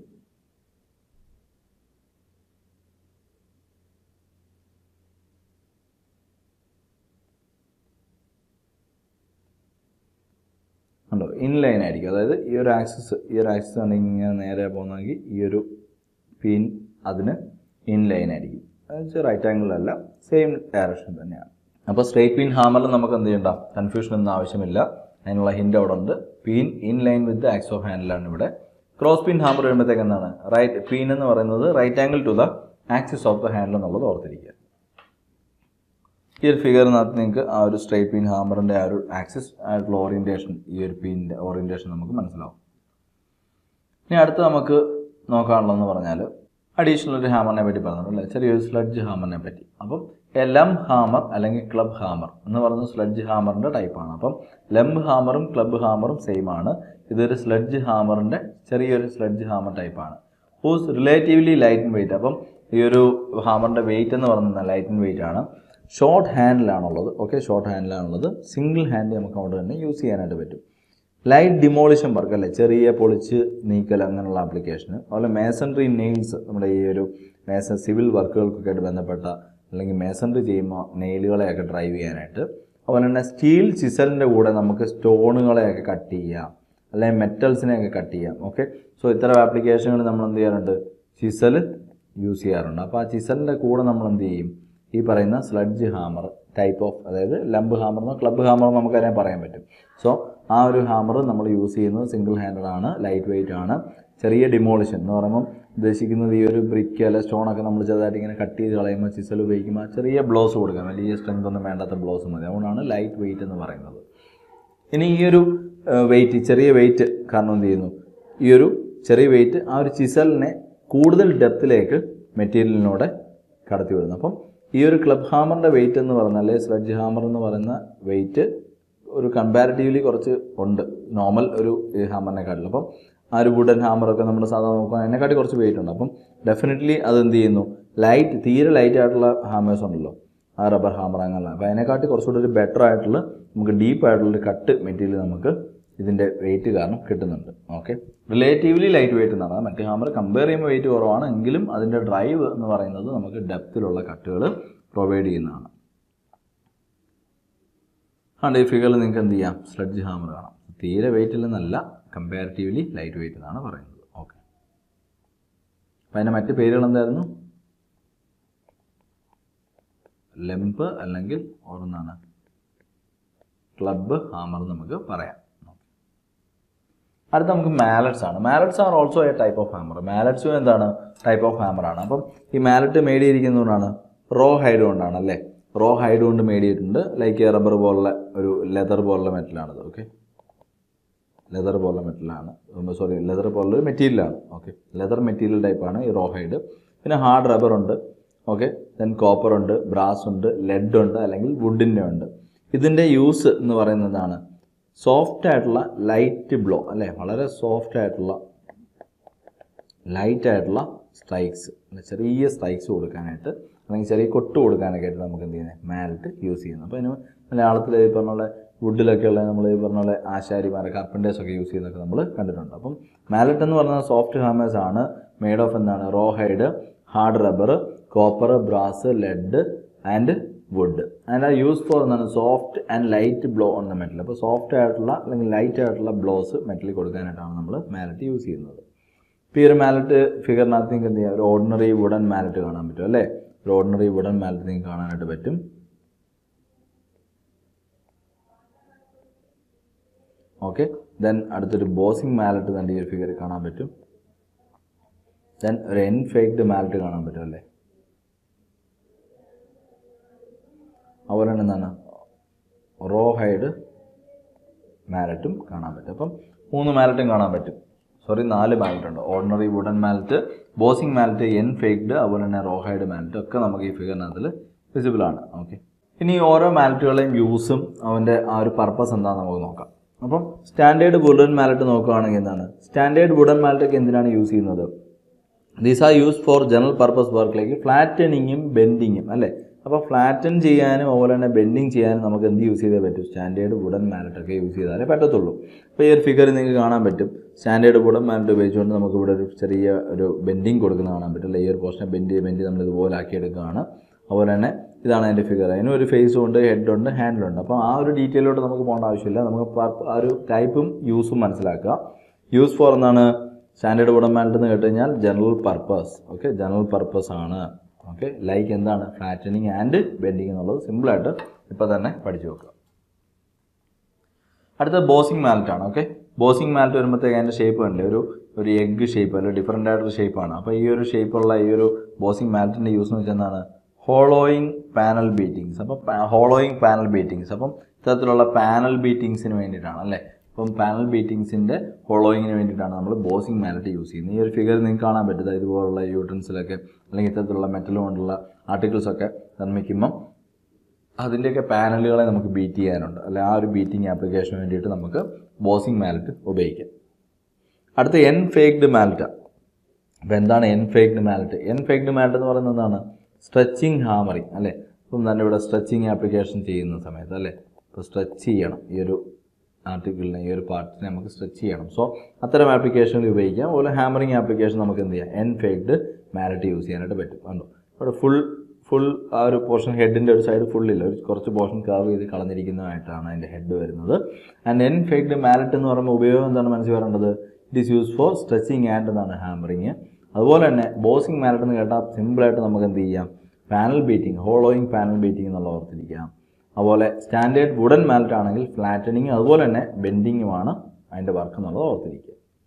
ഇൻലൈൻ ആയിരിക്കും അതായത് ഈ ഒരു ആക്സിസ് ഈ ഒരു ആക്സിസ് ആണ് ഇങ്ങനെ നേരെ പോകുന്നെങ്കിൽ ഈ ഒരു പിൻ അതിന് ഇൻലൈൻ ആയിരിക്കും അതെന്ന് റൈറ്റ് ആംഗിളല്ല സെയിം ഡയറക്ഷൻ തന്നെയാണ് അപ്പോൾ സ്ട്രേറ്റ് പിൻ ഹാമറിൽ നമുക്ക് എന്ത് ചെയ്യണ്ട കൺഫ്യൂഷൻ ഒന്നും ആവശ്യമില്ല അതിനുള്ള ഹിൻ്റ് അവിടെ ഉണ്ട് pin in line with axis of ഹാൻഡിലാണ് ഇവിടെ ക്രോസ് പിൻ ഹാമർ വരുമ്പോഴത്തേക്ക് എന്താണ് റൈറ്റ് പിൻ എന്ന് പറയുന്നത് right angle to the axis of the handle എന്നുള്ളത് ഓർത്തിരിക്കുക ഈ ഒരു ഫിഗറിനകത്ത് നിങ്ങൾക്ക് ആ ഒരു സ്ട്രൈറ്റ് പിൻ ഹാമറിൻ്റെ ആ ഒരു ആക്സിസ് ആയിട്ടുള്ള ഓറിയൻറ്റേഷൻ ഈ ഒരു പിന്നിൻ്റെ ഓറിയൻറ്റേഷൻ നമുക്ക് മനസ്സിലാവും ഇനി അടുത്ത് നമുക്ക് നോക്കാനുള്ളതെന്ന് പറഞ്ഞാൽ അഡീഷണൽ ഒരു ഹാമറിനെ പറ്റി പറഞ്ഞിട്ടുണ്ട് അല്ലേ ചെറിയൊരു സ്ലഡ്ജ് ഹാമറിനെ പറ്റി അപ്പം ലം ഹാമർ അല്ലെങ്കിൽ ക്ലബ് ഹാമർ എന്ന് പറയുന്നത് സ്ലഡ്ജ് ഹാമറിൻ്റെ ടൈപ്പാണ് അപ്പം ലംബ് ഹാമറും ക്ലബ് ഹാമറും സെയിം ആണ് ഇതൊരു സ്ലഡ്ജ് ഹാമറിൻ്റെ ചെറിയൊരു സ്ലഡ്ജ് ഹാമർ ടൈപ്പാണ് ഹൂസ് റിലേറ്റീവ്ലി ലൈറ്റ് വെയിറ്റ് അപ്പം ഈ ഒരു ഹാമറിൻ്റെ വെയിറ്റ് എന്ന് പറയുന്നത് ലൈറ്റ് വെയിറ്റ് ആണ് ഷോർട്ട് ഹാൻഡിലാണുള്ളത് ഓക്കെ ഷോർട്ട് ഹാൻഡിലാണുള്ളത് സിംഗിൾ ഹാൻഡ് നമുക്ക് അവിടെ തന്നെ യൂസ് ചെയ്യാനായിട്ട് പറ്റും ലൈറ്റ് ഡിമോളിഷൻ വർക്ക് അല്ലേ ചെറിയ പൊളിച്ച് നീക്കൽ അങ്ങനെയുള്ള ആപ്ലിക്കേഷന് അതുപോലെ മേസൺട്രി നെയിൽസ് നമ്മുടെ ഈ ഒരു മേസൺ സിവിൽ വർക്കുകൾക്കൊക്കെ ആയിട്ട് ബന്ധപ്പെട്ട അല്ലെങ്കിൽ മേസൺട്രി ചെയ്യുമ്പോൾ നെയിലുകളെയൊക്കെ ഡ്രൈവ് ചെയ്യാനായിട്ട് അതുപോലെ തന്നെ സ്റ്റീൽ ചിസലിൻ്റെ കൂടെ നമുക്ക് സ്റ്റോണുകളെയൊക്കെ കട്ട് ചെയ്യാം അല്ലെങ്കിൽ മെറ്റൽസിനെയൊക്കെ കട്ട് ചെയ്യാം ഓക്കെ സോ ഇത്തരം ആപ്ലിക്കേഷനുകൾ നമ്മൾ എന്ത് ചെയ്യാറുണ്ട് ചിസൽ യൂസ് ചെയ്യാറുണ്ട് അപ്പോൾ ആ ചിസലിൻ്റെ കൂടെ നമ്മൾ എന്ത് ചെയ്യും ഈ പറയുന്ന സ്ലഡ്ജ് ഹാമർ ടൈപ്പ് ഓഫ് അതായത് ലംബ് ഹാമർ എന്നോ ക്ലബ് ഹാമർ നമുക്കറിയാൻ പറയാൻ പറ്റും സോ ആ ഒരു ഹാമർ നമ്മൾ യൂസ് ചെയ്യുന്നത് സിംഗിൾ ഹാൻഡഡ് ആണ് ലൈറ്റ് വെയിറ്റ് ആണ് ചെറിയ ഡിമോളിഷൻ എന്ന് പറയുമ്പോൾ ഉദ്ദേശിക്കുന്നത് ഈ ഒരു ബ്രിക്ക് അല്ലെ സ്റ്റോണൊക്കെ നമ്മൾ ചെറുതായിട്ട് ഇങ്ങനെ കട്ട് ചെയ്ത് കളയുമ്പോൾ ചിസൽ ഉപയോഗിക്കുമ്പോൾ ചെറിയ ബ്ലോസ് കൊടുക്കാം വലിയ സ്ട്രെങ്ത് ഒന്നും വേണ്ടാത്ത ബ്ലോസ് മതി അതുകൊണ്ടാണ് ലൈറ്റ് വെയിറ്റ് എന്ന് പറയുന്നത് ഇനി ഈ ഒരു വെയിറ്റ് ചെറിയ വെയിറ്റ് കാരണം എന്ത് ചെയ്യുന്നു ഈ ഒരു ചെറിയ വെയിറ്റ് ആ ഒരു ചിസലിനെ കൂടുതൽ ഡെപ്തിലേക്ക് മെറ്റീരിയലിനൂടെ കടത്തി വിടുന്നു അപ്പം ഈ ഒരു ക്ലബ് ഹാമറിൻ്റെ വെയിറ്റ് എന്ന് പറഞ്ഞാൽ അല്ലെങ്കിൽ സ്ലഡ്ജ് ഹാമർ എന്ന് പറയുന്ന വെയിറ്റ് ഒരു കമ്പാരിറ്റീവ്ലി കുറച്ച് ഉണ്ട് നോർമൽ ഒരു ഹാമറിനെക്കാട്ടിലും അപ്പം ആ ഒരു വുഡൻ ഹാമറൊക്കെ നമ്മുടെ സാധാരണ നോക്കുമ്പോൾ അതിനെക്കാട്ടി കുറച്ച് വെയിറ്റ് ഉണ്ട് അപ്പം ഡെഫിനറ്റ്ലി അത് എന്ത് ചെയ്യുന്നു ലൈറ്റ് തീരെ ലൈറ്റ് ആയിട്ടുള്ള ഹാമേഴ്സ് ഉണ്ടല്ലോ ആ റബ്ബർ ഹാമർ അങ്ങനെയുള്ള അപ്പോൾ അതിനെക്കാട്ടി കുറച്ചുകൂടി ഒരു ബെറ്റർ ആയിട്ടുള്ള നമുക്ക് ഡീപ്പ് ആയിട്ടുള്ള ഒരു കട്ട് മെറ്റീരിയൽ നമുക്ക് ഇതിൻ്റെ വെയിറ്റ് കാരണം കിട്ടുന്നുണ്ട് ഓക്കെ റിലേറ്റീവ്ലി ലൈറ്റ് വെയിറ്റ് എന്നാണ് മറ്റേ ഹാമർ കമ്പയർ ചെയ്യുമ്പോൾ വെയിറ്റ് കുറവാണ് എങ്കിലും അതിൻ്റെ ഡ്രൈവ് എന്ന് പറയുന്നത് നമുക്ക് ഡെപ്തിലുള്ള കട്ടുകൾ പ്രൊവൈഡ് ചെയ്യുന്നതാണ് അതുകൊണ്ട് ഈ ഫിഗറിൽ നിങ്ങൾക്ക് എന്ത് ചെയ്യാം സ്ലഡ്ജ് ഹാമർ കാണാം തീരെ വെയിറ്റ് ഇല്ലെന്നല്ല കമ്പാരിറ്റീവ്ലി ലൈറ്റ് വെയിറ്റ് എന്നാണ് പറയുന്നത് ഓക്കെ അപ്പം അതിൻ്റെ മറ്റ് പേരുകൾ എന്തായിരുന്നു ലെമ്പ് അല്ലെങ്കിൽ ഓരോന്നാണ് ക്ലബ്ബ് ഹാമർ നമുക്ക് പറയാം അടുത്ത നമുക്ക് മാലറ്റ്സ് ആണ് mallets are also a type of hammer മാലറ്റ്സും എന്താണ് ടൈപ്പ് ഓഫ് ഹാമർ ആണ് അപ്പം ഈ മാലറ്റ് മേടിയിരിക്കുന്നതുകൊണ്ടാണ് റോ ഹൈഡ് കൊണ്ടാണ് അല്ലേ റോ ഹൈഡ് കൊണ്ട് മേടിയിട്ടുണ്ട് ലൈക്ക് റബ്ബർ പോലുള്ള ഒരു ലെതർ പോലുള്ള മെറ്റലാണത് ഓക്കെ ലെതർ പോലുള്ള മെറ്റലാണ് സോറി ലെതർ പോലുള്ള ഒരു മെറ്റീരിയലാണ് ഓക്കെ ലെതർ മെറ്റീരിയൽ ടൈപ്പാണ് ഈ റോ ഹൈഡ് പിന്നെ ഹാർഡ് റബ്ബർ ഉണ്ട് ഓക്കെ ദെൻ കോപ്പർ ഉണ്ട് ബ്രാസ് ഉണ്ട് ലെഡ് ഉണ്ട് അല്ലെങ്കിൽ വുഡിൻ്റെ ഉണ്ട് ഇതിൻ്റെ യൂസ് എന്ന് പറയുന്നതാണ് സോഫ്റ്റ് ആയിട്ടുള്ള ലൈറ്റ് ബ്ലോ അല്ലേ വളരെ സോഫ്റ്റ് ആയിട്ടുള്ള ലൈറ്റ് ആയിട്ടുള്ള സ്ട്രൈക്സ് ചെറിയ സ്ട്രൈക്സ് കൊടുക്കാനായിട്ട് അല്ലെങ്കിൽ ചെറിയ കൊട്ട് കൊടുക്കാനൊക്കെ ആയിട്ട് നമുക്ക് എന്ത് ചെയ്യുന്നത് മാലറ്റ് യൂസ് ചെയ്യുന്നത് അപ്പോൾ അതിന് മലയാളത്തിൽ ഈ പറഞ്ഞ പോലെ വുഡിലൊക്കെ ഉള്ള നമ്മൾ ഈ പറഞ്ഞ പോലെ ആശാരിമാരെ കാർപ്പൻറ്റേഴ്സ് ഒക്കെ യൂസ് ചെയ്യുന്നതൊക്കെ നമ്മൾ കണ്ടിട്ടുണ്ട് അപ്പം മാലറ്റ് എന്ന് പറയുന്നത് സോഫ്റ്റ് ഹാമേഴ്സ് ആണ് മെയ്ഡ് ഓഫ് എന്താണ് raw hide hard rubber copper brass lead and wood and are use for എന്താണ് soft and light blow on the metal അപ്പോൾ സോഫ്റ്റ് ആയിട്ടുള്ള അല്ലെങ്കിൽ ലൈറ്റ് ആയിട്ടുള്ള ബ്ലോസ് മെറ്റലിൽ കൊടുക്കാനായിട്ടാണ് നമ്മൾ മാലറ്റ് യൂസ് ചെയ്യുന്നത് ഇപ്പോൾ ഈ ഒരു മാലറ്റ് ഫിഗറിനകത്ത് നിങ്ങൾക്ക് എന്ത് ചെയ്യാം ഒരു ഓർഡിനറി വുഡൻ മാലറ്റ് കാണാൻ പറ്റും അല്ലേ ഒരു ഓർഡിനറി വുഡൻ മാലറ്റ് നിങ്ങൾക്ക് കാണാനായിട്ട് പറ്റും ഓക്കെ ദെൻ അടുത്തൊരു ബോസിങ് മാലറ്റ് തന്നെ ഈ ഒരു ഫിഗറിൽ കാണാൻ പറ്റും ദെൻ ഒരു എൻ ഫേക്ഡ് മാലറ്റ് കാണാൻ പറ്റും അല്ലേ അതുപോലെ തന്നെ എന്താണ് റോ ഹൈഡ് മാലറ്റും കാണാൻ പറ്റും അപ്പം മൂന്ന് മാലറ്റും കാണാൻ പറ്റും സോറി നാല് മാലറ്റ് ഉണ്ട് ordinary wooden mallet bossing mallet end faced അതുപോലെ തന്നെ റോ ഹൈഡ് മാലറ്റ് ഒക്കെ നമുക്ക് ഈ ഫിഗറിനകത്തിൽ വിസിബിൾ ആണ് ഓക്കെ ഇനി ഓരോ മാലറ്റുകളെയും യൂസും അവൻ്റെ ആ ഒരു പർപ്പസ് എന്താണെന്ന് നമുക്ക് നോക്കാം അപ്പം സ്റ്റാൻഡേർഡ് വുഡൻ മാലറ്റ് നോക്കുകയാണെങ്കിൽ എന്താണ് സ്റ്റാൻഡേർഡ് വുഡൻ മാലറ്റ് ഒക്കെ എന്തിനാണ് യൂസ് ചെയ്യുന്നത് these are use for general purpose വർക്കിലേക്ക് ഫ്ലാറ്റനിങ്ങും ബെൻഡിങ്ങും അല്ലേ അപ്പോൾ ഫ്ലാറ്റൻ ചെയ്യാനും അതുപോലെ തന്നെ ബെൻഡിങ് ചെയ്യാനും നമുക്ക് എന്ത് യൂസ് ചെയ്തേ പറ്റും സ്റ്റാൻഡേർഡ് വുഡൻ മാലറ്റ് ഒക്കെ യൂസ് ചെയ്താലേ പറ്റത്തുള്ളൂ അപ്പോൾ ഈ ഒരു ഫിഗർ നിങ്ങൾക്ക് കാണാൻ പറ്റും സ്റ്റാൻഡേർഡ് വുഡൻ മാലറ്റ് ഉപയോഗിച്ചുകൊണ്ട് നമുക്ക് ഇവിടെ ഒരു ചെറിയ ഒരു ബെൻഡിങ് കൊടുക്കുന്ന കാണാൻ പറ്റും അല്ലേ ഈ ഒരു പോർഷൻ ബെൻഡ് ബെൻഡ് നമ്മൾ ഇതുപോലെ ആക്കിയെടുക്കുകയാണ് അതുപോലെ തന്നെ ഇതാണ് അതിൻ്റെ ഫിഗർ അതിന് ഒരു ഫേസും ഉണ്ട് ഹെഡ് ഉണ്ട് ഹാൻഡിലും ഉണ്ട് അപ്പോൾ ആ ഒരു ഡീറ്റെയിലോട്ട് നമുക്ക് പോകേണ്ട ആവശ്യമില്ല നമുക്ക് പ- ആ ഒരു ടൈപ്പും യൂസും മനസ്സിലാക്കുക യൂസ് ഫോർ എന്നാണ് സ്റ്റാൻഡേർഡ് വുഡൻ മാലറ്റ് എന്ന് കേട്ട് കഴിഞ്ഞാൽ general purpose okay general purpose ആണ് ഓക്കെ ലൈക്ക് എന്താണ് ഫ്ലാറ്റനിങ് ആൻഡ് ബെൻഡിങ് എന്നുള്ളത് സിമ്പിളായിട്ട് ഇപ്പോൾ തന്നെ പഠിച്ചു വെക്കുക അടുത്ത ബോസിംഗ് മാലറ്റ് ആണ് ഓക്കെ ബോസിംഗ് മാലറ്റ് വരുമ്പോഴത്തേക്ക് അതിൻ്റെ ഷേപ്പ് കണ്ടില്ലേ ഒരു ഒരു എഗ് ഷേപ്പ് അല്ല ഡിഫറെൻ്റ് ആയിട്ടൊരു ഷേപ്പാണ് അപ്പോൾ ഈ ഒരു ഷേപ്പുള്ള ഈ ഒരു ബോസിംഗ് മാലറ്റിൻ്റെ യൂസ് എന്ന് വെച്ചാൽ എന്താണ് ഹോളോയിങ് പാനൽ ബീറ്റിങ്സ് അപ്പം ഹോളോയിങ് പാനൽ ബീറ്റിങ്സ് അപ്പം ഇത്തരത്തിലുള്ള പാനൽ ബീറ്റിങ്സിന് വേണ്ടിയിട്ടാണ് അല്ലേ അപ്പം പാനൽ ബീറ്റിങ്സിൻ്റെ ഹോളോയിങ്ങിന് വേണ്ടിയിട്ടാണ് നമ്മൾ ബോസിംഗ് മാലറ്റ് യൂസ് ചെയ്യുന്നത് ഈ ഒരു ഫിഗർ നിങ്ങൾക്ക് കാണാൻ പറ്റും ദാ ഇതുപോലുള്ള യൂട്ടൻസിലൊക്കെ അല്ലെങ്കിൽ ഇത്തരത്തിലുള്ള മെറ്റൽ കൊണ്ടുള്ള ആർട്ടിക്കിൾസ് ഒക്കെ നിർമ്മിക്കുമ്പം അതിൻ്റെയൊക്കെ പാനലുകളെ നമുക്ക് ബീറ്റ് ചെയ്യാനുണ്ട് അല്ലെ ആ ഒരു ബീറ്റിംഗ് ആപ്ലിക്കേഷന് വേണ്ടിയിട്ട് നമുക്ക് ബോസിംഗ് മാലറ്റ് ഉപയോഗിക്കാം അടുത്ത എൻ ഫേക്ഡ് മാലറ്റ് അപ്പോൾ എന്താണ് end faced mallet end faced mallet എന്ന് പറയുന്നത് എന്താണ് സ്ട്രെച്ചിങ് ഹാമറിങ് അല്ലേ ഇപ്പം തന്നെ ഇവിടെ സ്ട്രെച്ചിങ് ആപ്ലിക്കേഷൻ ചെയ്യുന്ന സമയത്ത് അല്ലേ ഇപ്പോൾ സ്ട്രെച്ച് ചെയ്യണം ഈ ഒരു ആർട്ടിക്കിളിനെ ഈ ഒരു പാർട്ടിനെ നമുക്ക് സ്ട്രെച്ച് ചെയ്യണം സോ അത്തരം ആപ്ലിക്കേഷനുകൾ ഉപയോഗിക്കാം അതുപോലെ ഹാമറിങ് ആപ്ലിക്കേഷൻ നമുക്ക് എന്ത് ചെയ്യാം എൻ ഫേക്ഡ് മാലറ്റ് യൂസ് ചെയ്യാനായിട്ട് പറ്റും കണ്ടോ ഇവിടെ ഫുൾ ഫുൾ ആ ഒരു പോർഷൻ ഹെഡിൻ്റെ ഒരു സൈഡ് ഫുള്ളില്ല ഒരു കുറച്ച് പോർഷൻ കർവ് ചെയ്ത് കളഞ്ഞിരിക്കുന്നതായിട്ടാണ് അതിൻ്റെ ഹെഡ് വരുന്നത് ആൻഡ് എൻ ഫേക്ഡ് മാലറ്റ് എന്ന് പറയുമ്പോൾ ഉപയോഗം എന്താണ് മനസ്സിൽ വരേണ്ടത് it is use for stretching and എന്നാണ് ഹാമറിങ് അതുപോലെ തന്നെ ബോസിംഗ് മാലറ്റ് എന്ന് കേട്ടാൽ സിമ്പിളായിട്ട് നമുക്ക് എന്ത് ചെയ്യാം panel beating hollowing panel beating എന്നുള്ള ഓർത്തിരിക്കാം അതുപോലെ സ്റ്റാൻഡേർഡ് വുഡൻ മാലറ്റ് ആണെങ്കിൽ ഫ്ലാറ്റനിങ് അതുപോലെ തന്നെ ബെൻഡിങ്ങുമാണ് അതിൻ്റെ വർക്ക് എന്നുള്ളത് ഓർത്തിരിക്കുക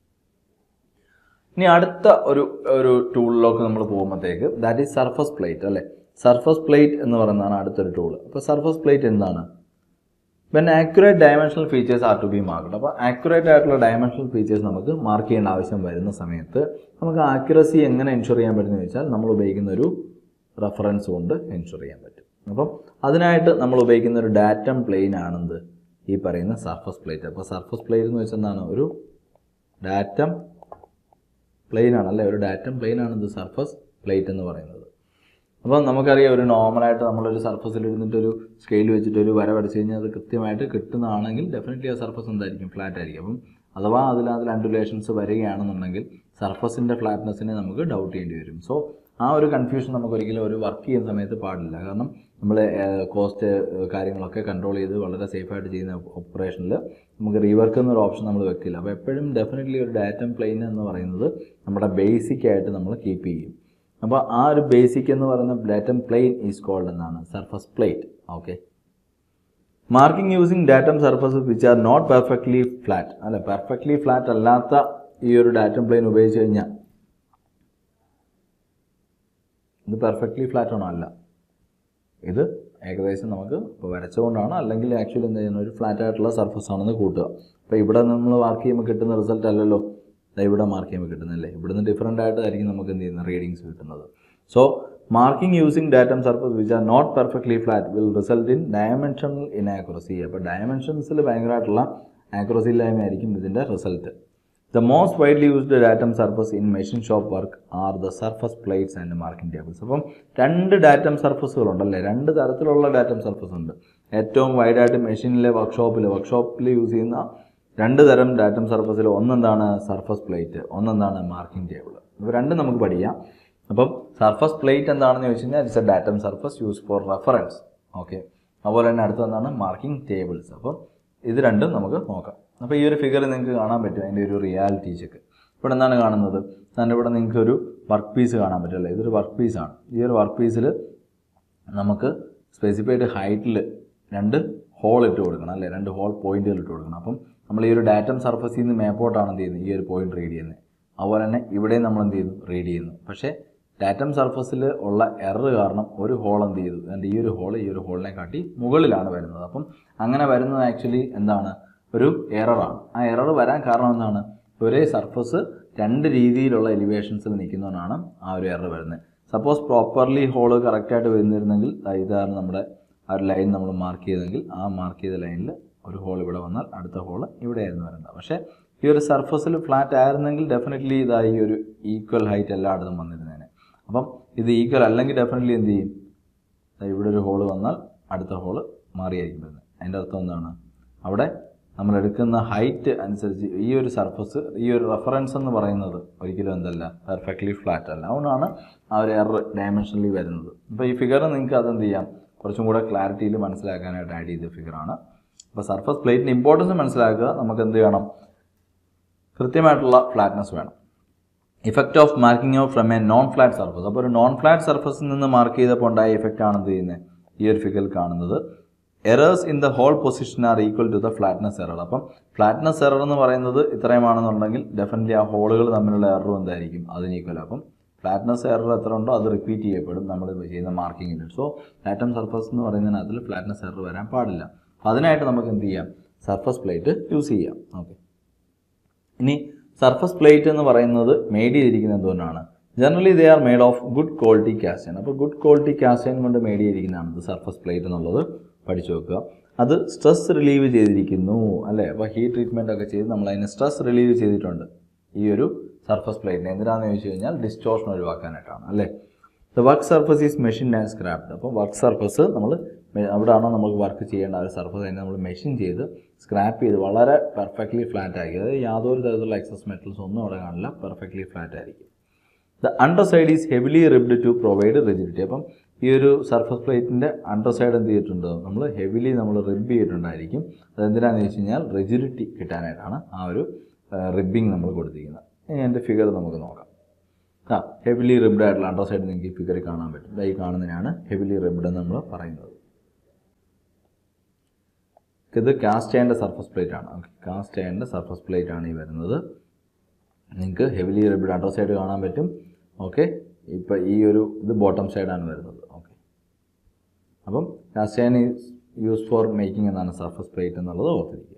ഇനി അടുത്ത ഒരു ഒരു ടൂളിലേക്ക് നമ്മൾ പോകുമ്പോഴത്തേക്ക് ദാറ്റ് ഈസ് സർഫസ് പ്ലേറ്റ് അല്ലേ സർഫസ് പ്ലേറ്റ് എന്ന് പറയുന്നതാണ് അടുത്തൊരു ടൂൾ അപ്പോൾ സർഫസ് പ്ലേറ്റ് എന്താണ് when accurate dimensional features are to be marked അപ്പോൾ ആക്യുറേറ്റ് ആയിട്ടുള്ള ഡയമെൻഷണൽ ഫീച്ചേഴ്സ് നമുക്ക് മാർക്ക് ചെയ്യേണ്ട ആവശ്യം വരുന്ന സമയത്ത് നമുക്ക് ആക്യുറസി എങ്ങനെ എൻഷുർ ചെയ്യാൻ പറ്റുമെന്ന് വെച്ചാൽ നമ്മൾ ഉപയോഗിക്കുന്ന ഒരു റെഫറൻസ് കൊണ്ട് എൻഷുർ ചെയ്യാൻ പറ്റും അപ്പം അതിനായിട്ട് നമ്മൾ ഉപയോഗിക്കുന്ന ഒരു ഡാറ്റം പ്ലെയിൻ ആണെന്ത് ഈ പറയുന്ന സർഫസ് പ്ലേറ്റ് അപ്പോൾ സർഫസ് പ്ലേറ്റ് എന്ന് വെച്ചാൽ എന്താണ് ഒരു ഡാറ്റം പ്ലെയിൻ ആണ് അല്ലേ ഒരു ഡാറ്റം പ്ലെയിൻ ആണ് ഇത് സർഫസ് പ്ലേറ്റ് എന്ന് പറയുന്നത് അപ്പം നമുക്കറിയാം ഒരു നോർമലായിട്ട് നമ്മളൊരു സർഫസിൽ ഇരുന്നിട്ട് ഒരു സ്കെയിൽ വെച്ചിട്ട് ഒരു വര വരച്ച് കഴിഞ്ഞാൽ അത് കൃത്യമായിട്ട് കിട്ടുന്നതാണെങ്കിൽ ഡെഫിനറ്റ്ലി ആ സർഫസ് എന്തായിരിക്കും ഫ്ലാറ്റ് ആയിരിക്കും അപ്പം അഥവാ അതിൽ അതിൽ അൻഡുലേഷൻസ് വരികയാണെന്നുണ്ടെങ്കിൽ സർഫസിൻ്റെ ഫ്ലാറ്റ്നെസ്സിനെ നമുക്ക് ഡൗട്ട് ചെയ്യേണ്ടി വരും സോ ആ ഒരു കൺഫ്യൂഷൻ നമുക്ക് ഒരിക്കലും ഒരു വർക്ക് ചെയ്യുന്ന സമയത്ത് പാടില്ല കാരണം നമ്മൾ കോസ്റ്റ് കാര്യങ്ങളൊക്കെ കൺട്രോൾ ചെയ്ത് വളരെ സേഫായിട്ട് ചെയ്യുന്ന ഓപ്പറേഷനിൽ നമുക്ക് റീവർക്ക് എന്നൊരു ഓപ്ഷൻ നമ്മൾ വെക്കില്ല അപ്പോൾ എപ്പോഴും ഡെഫിനറ്റ്ലി ഒരു ഡാറ്റം പ്ലെയിൻ എന്ന് പറയുന്നത് നമ്മുടെ ബേസിക് ആയിട്ട് നമ്മൾ കീപ്പ് ചെയ്യും അപ്പോൾ ആ ഒരു ബേസിക് എന്ന് പറയുന്ന ഡാറ്റം പ്ലെയിൻ ഈസ് കോൾഡ് എന്നാണ് surface plate okay marking using datum surfaces which are not perfectly flat അല്ല പെർഫെക്റ്റ്ലി ഫ്ലാറ്റ് അല്ലാത്ത ഈ ഒരു ഡാറ്റം പ്ലെയിൻ ഉപയോഗിച്ച് കഴിഞ്ഞാൽ ഇത് പെർഫെക്റ്റ്ലി ഫ്ലാറ്റ് ആണോ അല്ല ഇത് ഏകദേശം നമുക്ക് ഇപ്പോൾ വരച്ചുകൊണ്ടാണ് അല്ലെങ്കിൽ ആക്ച്വലി എന്ത് ചെയ്യുന്ന ഒരു ഫ്ലാറ്റ് ആയിട്ടുള്ള സർഫസ് ആണെന്ന് കൂട്ടുക അപ്പോൾ ഇവിടെ നമ്മൾ മാർക്ക് ചെയ്യുമ്പോൾ കിട്ടുന്ന റിസൾട്ട് അല്ലല്ലോ ദാ ഇവിടെ മാർക്ക് ചെയ്യുമ്പോൾ കിട്ടുന്നില്ലേ ഇവിടുന്ന് ഡിഫറെൻ്റ് ആയിട്ടായിരിക്കും നമുക്ക് എന്ത് ചെയ്യുന്ന റീഡിങ്സ് കിട്ടുന്നത് so marking using datum surface which are not perfectly flat will result in dimensional inaccuracy അപ്പോൾ ഡയമെൻഷൻസിൽ ഭയങ്കരമായിട്ടുള്ള ആക്യുറസി ഇല്ലായ്മയായിരിക്കും ഇതിൻ്റെ result the most widely used datum surface in machine shop work are the surface plates and marking tables അപ്പം രണ്ട് datum സർഫസുകളുണ്ടല്ലേ രണ്ട് തരത്തിലുള്ള datum surface ഉണ്ട് ഏറ്റവും വൈഡായിട്ട് മെഷീനിലെ വർക്ക്ഷോപ്പിൽ വർക്ക്ഷോപ്പിൽ യൂസ് ചെയ്യുന്ന രണ്ട് തരം ഡാറ്റം സർഫസിൽ ഒന്നെന്താണ് സർഫസ് പ്ലേറ്റ് ഒന്നെന്താണ് മാർക്കിംഗ് ടേബിൾ ഇപ്പോൾ രണ്ടും നമുക്ക് പഠിക്കാം അപ്പം സർഫസ് പ്ലേറ്റ് എന്താണെന്ന് ചോദിച്ചു കഴിഞ്ഞാൽ it's a datum surface use for reference okay അതുപോലെ തന്നെ അടുത്തെന്താണ് മാർക്കിംഗ് ടേബിൾസ് അപ്പം ഇത് രണ്ടും നമുക്ക് നോക്കാം അപ്പോൾ ഈ ഒരു ഫിഗർ നിങ്ങൾക്ക് കാണാൻ പറ്റും അതിൻ്റെ ഒരു റിയാലിറ്റി ചെക്ക് ഇവിടെ എന്താണ് കാണുന്നത് തന്നെ ഇവിടെ നിങ്ങൾക്ക് ഒരു വർക്ക് പീസ് കാണാൻ പറ്റുമല്ലേ ഇതൊരു വർക്ക് പീസാണ് ഈ ഒരു വർക്ക് പീസിൽ നമുക്ക് സ്പെസിഫൈഡ് ഹൈറ്റിൽ രണ്ട് ഹോൾ ഇട്ട് കൊടുക്കണം അല്ലേ രണ്ട് ഹോൾ പോയിന്റുകൾ ഇട്ട് കൊടുക്കണം അപ്പം നമ്മൾ ഈ ഒരു ഡാറ്റം സർഫസിൽ നിന്ന് മേപ്പോട്ടാണ് എന്ത് ചെയ്യുന്നത് ഈ ഒരു പോയിന്റ് റീഡ് ചെയ്യുന്നത് അതുപോലെ തന്നെ ഇവിടെയും നമ്മൾ എന്ത് ചെയ്യുന്നു റീഡ് ചെയ്യുന്നു പക്ഷേ ഡാറ്റം സർഫസിൽ ഉള്ള എറർ കാരണം ഒരു ഹോൾ എന്ത് ചെയ്തു അതിൻ്റെ ഈ ഒരു ഹോൾ ഈ ഒരു ഹോളിനെ കാട്ടി മുകളിലാണ് വരുന്നത് അപ്പം അങ്ങനെ വരുന്നത് ആക്ച്വലി എന്താണ് ഒരു എററാണ് ആ എറർ വരാൻ കാരണം എന്താണ് ഒരേ സർഫസ് രണ്ട് രീതിയിലുള്ള എലിവേഷൻസിൽ നിൽക്കുന്നതുകൊണ്ടാണ് ആ ഒരു എറർ വരുന്നത് സപ്പോസ് പ്രോപ്പർലി ഹോള് കറക്റ്റായിട്ട് വരുന്നിരുന്നെങ്കിൽ ദാ ഇതാണ് നമ്മുടെ ആ ഒരു ലൈൻ നമ്മൾ മാർക്ക് ചെയ്തെങ്കിൽ ആ മാർക്ക് ചെയ്ത ലൈനിൽ ഒരു ഹോൾ ഇവിടെ വന്നാൽ അടുത്ത ഹോൾ ഇവിടെ ആയിരുന്നു വരേണ്ടത് പക്ഷേ ഈ ഒരു സർഫസിൽ ഫ്ലാറ്റ് ആയിരുന്നെങ്കിൽ ഡെഫിനറ്റ്ലി ഇതാ ഈ ഒരു ഈക്വൽ ഹൈറ്റ് എല്ലായിടത്തും വന്നിരുന്നേനെ അപ്പം ഇത് ഈക്വൽ അല്ലെങ്കിൽ ഡെഫിനറ്റ്ലി എന്ത് ചെയ്യും ദാ ഇവിടെ ഒരു ഹോള് വന്നാൽ അടുത്ത ഹോള് മാറിയായിരിക്കും വരുന്നത് അതിൻ്റെ അർത്ഥം എന്താണ് അവിടെ നമ്മൾ എടുക്കുന്ന ഹൈറ്റ് അനുസരിച്ച് ഈ ഒരു സർഫസ് ഈ ഒരു റെഫറൻസ് എന്ന് പറയുന്നത് ഒരിക്കലും എന്തല്ല പെർഫെക്റ്റ്ലി ഫ്ലാറ്റ് അല്ല അതുകൊണ്ടാണ് ആ ഒരു എറർ ഡയമെൻഷനലി വരുന്നത് അപ്പോൾ ഈ ഫിഗർ നിങ്ങൾക്ക് അതെന്ത് ചെയ്യാം കുറച്ചും കൂടെ ക്ലാരിറ്റിയിൽ മനസ്സിലാക്കാനായിട്ട് ആഡ് ചെയ്ത ഫിഗറാണ് അപ്പോൾ സർഫസ് പ്ലേറ്റിൻ്റെ ഇമ്പോർട്ടൻസ് മനസ്സിലാക്കുക നമുക്ക് എന്ത് ചെയ്യണം കൃത്യമായിട്ടുള്ള ഫ്ലാറ്റ്നസ് വേണം effect of marking off from a non flat surface അപ്പോൾ ഒരു നോൺ ഫ്ലാറ്റ് സർഫസിൽ നിന്ന് മാർക്ക് ചെയ്തപ്പോൾ ഉണ്ടായ ഇഫക്റ്റ് ആണ് എന്ത് ചെയ്യുന്നത് ഈ ഒരു ഫിഗറിൽ കാണുന്നത് errors in the hole position are equal to the flatness error അപ്പം ഫ്ലാറ്റ്നസ് എറർ എന്ന് പറയുന്നത് ഇത്രയുമാണെന്നുണ്ടെങ്കിൽ ഡെഫിനറ്റ്ലി ആ ഹോളുകൾ തമ്മിലുള്ള എററും എന്തായിരിക്കും അതിന് ഈക്വൽ അപ്പം ഫ്ലാറ്റ്നസ് എറർ എത്ര ഉണ്ടോ അത് റിപ്പീറ്റ് ചെയ്യപ്പെടും നമ്മൾ ചെയ്യുന്ന മാർക്കിങ്ങിൽ സോ ആറ്റം സർഫസ് എന്ന് പറയുന്നതിനകത്തിൽ ഫ്ലാറ്റ്നസ് എറർ വരാൻ പാടില്ല അപ്പോൾ അതിനായിട്ട് നമുക്ക് എന്ത് ചെയ്യാം സർഫസ് പ്ലേറ്റ് യൂസ് ചെയ്യാം ഓക്കെ ഇനി സർഫസ് പ്ലേറ്റ് എന്ന് പറയുന്നത് മെയ്ഡ് ചെയ്തിരിക്കുന്നത് എന്തുകൊണ്ടാണ് generally they are made of good quality cast iron അപ്പോൾ ഗുഡ് ക്വാളിറ്റി കാസ്റ്റൈൻ കൊണ്ട് മെയ്ഡ് ചെയ്തിരിക്കുന്നതാണ് ഇത് സർഫസ് പ്ലേറ്റ് എന്നുള്ളത് പഠിച്ചു വെക്കുക അത് സ്ട്രെസ് റിലീവ് ചെയ്തിരിക്കുന്നു അല്ലേ അപ്പോൾ ഹീറ്റ് ട്രീറ്റ്മെൻ്റ് ഒക്കെ ചെയ്ത് നമ്മൾ അതിനെ സ്ട്രെസ് റിലീവ് ചെയ്തിട്ടുണ്ട് ഈ ഒരു സർഫസ് പ്ലേറ്റിന് എന്തിനാണെന്ന് ചോദിച്ചു കഴിഞ്ഞാൽ ഡിസ്റ്റോർഷൻ ഒഴിവാക്കാനായിട്ടാണ് അല്ലേ the work surface is machine and scraped അപ്പോൾ വർക്ക് സർഫസ് നമ്മൾ അവിടെയാണോ നമുക്ക് വർക്ക് ചെയ്യേണ്ട ആ ഒരു സർഫസ് അതിനെ നമ്മൾ മെഷീൻ ചെയ്ത് സ്ക്രാപ്പ് ചെയ്ത് വളരെ പെർഫെക്റ്റ്ലി ഫ്ലാറ്റ് ആക്കി അതായത് യാതൊരു തരത്തിലുള്ള എക്സസ് മെറ്റൽസ് ഒന്നും അവിടെ കാണില്ല പെർഫെക്റ്റ്ലി ഫ്ലാറ്റ് ആയിരിക്കും the under side is heavily ribbed to provide rigidity അപ്പം ഈ ഒരു സർഫസ് പ്ലേറ്റിൻ്റെ അണ്ടർ സൈഡ് എന്ത് ചെയ്തിട്ടുണ്ട് നമ്മൾ ഹെവിലി നമ്മൾ റിബ് ചെയ്തിട്ടുണ്ടായിരിക്കും അതെന്തിനാണെന്ന് വെച്ച് കഴിഞ്ഞാൽ റിജിഡിറ്റി കിട്ടാനായിട്ടാണ് ആ ഒരു റിബിങ് നമ്മൾ കൊടുത്തിരിക്കുന്നത് ഇനി എൻ്റെ ഫിഗർ നമുക്ക് നോക്കാം ആ ഹെവിലി റിബ്ഡ് ആയിട്ടുള്ള അണ്ടർ സൈഡ് നിങ്ങൾക്ക് ഈ ഫിഗറിൽ കാണാൻ പറ്റും ദാ ഈ കാണുന്നതിനാണ് ഹെവിലി റിബ്ഡ് എന്ന് നമ്മൾ പറയുന്നത് ഇത് കാസ്റ്റ് അയണിൻ്റെ സർഫസ് പ്ലേറ്റ് ആണ് ഓക്കെ കാസ്റ്റ് അയണിൻ്റെ സർഫസ് പ്ലേറ്റ് ആണ് ഈ വരുന്നത് നിങ്ങൾക്ക് ഹെവിലി റിബ്ഡ് അണ്ടർ സൈഡ് കാണാൻ പറ്റും ഓക്കെ ഇപ്പം ഈ ഒരു ഇത് ബോട്ടം സൈഡാണ് വരുന്നത് ഓക്കെ അപ്പം cast iron is use for making എന്നാണ് സർഫസ് പ്ലേറ്റ് എന്നുള്ളത് ഓർത്തിരിക്കുക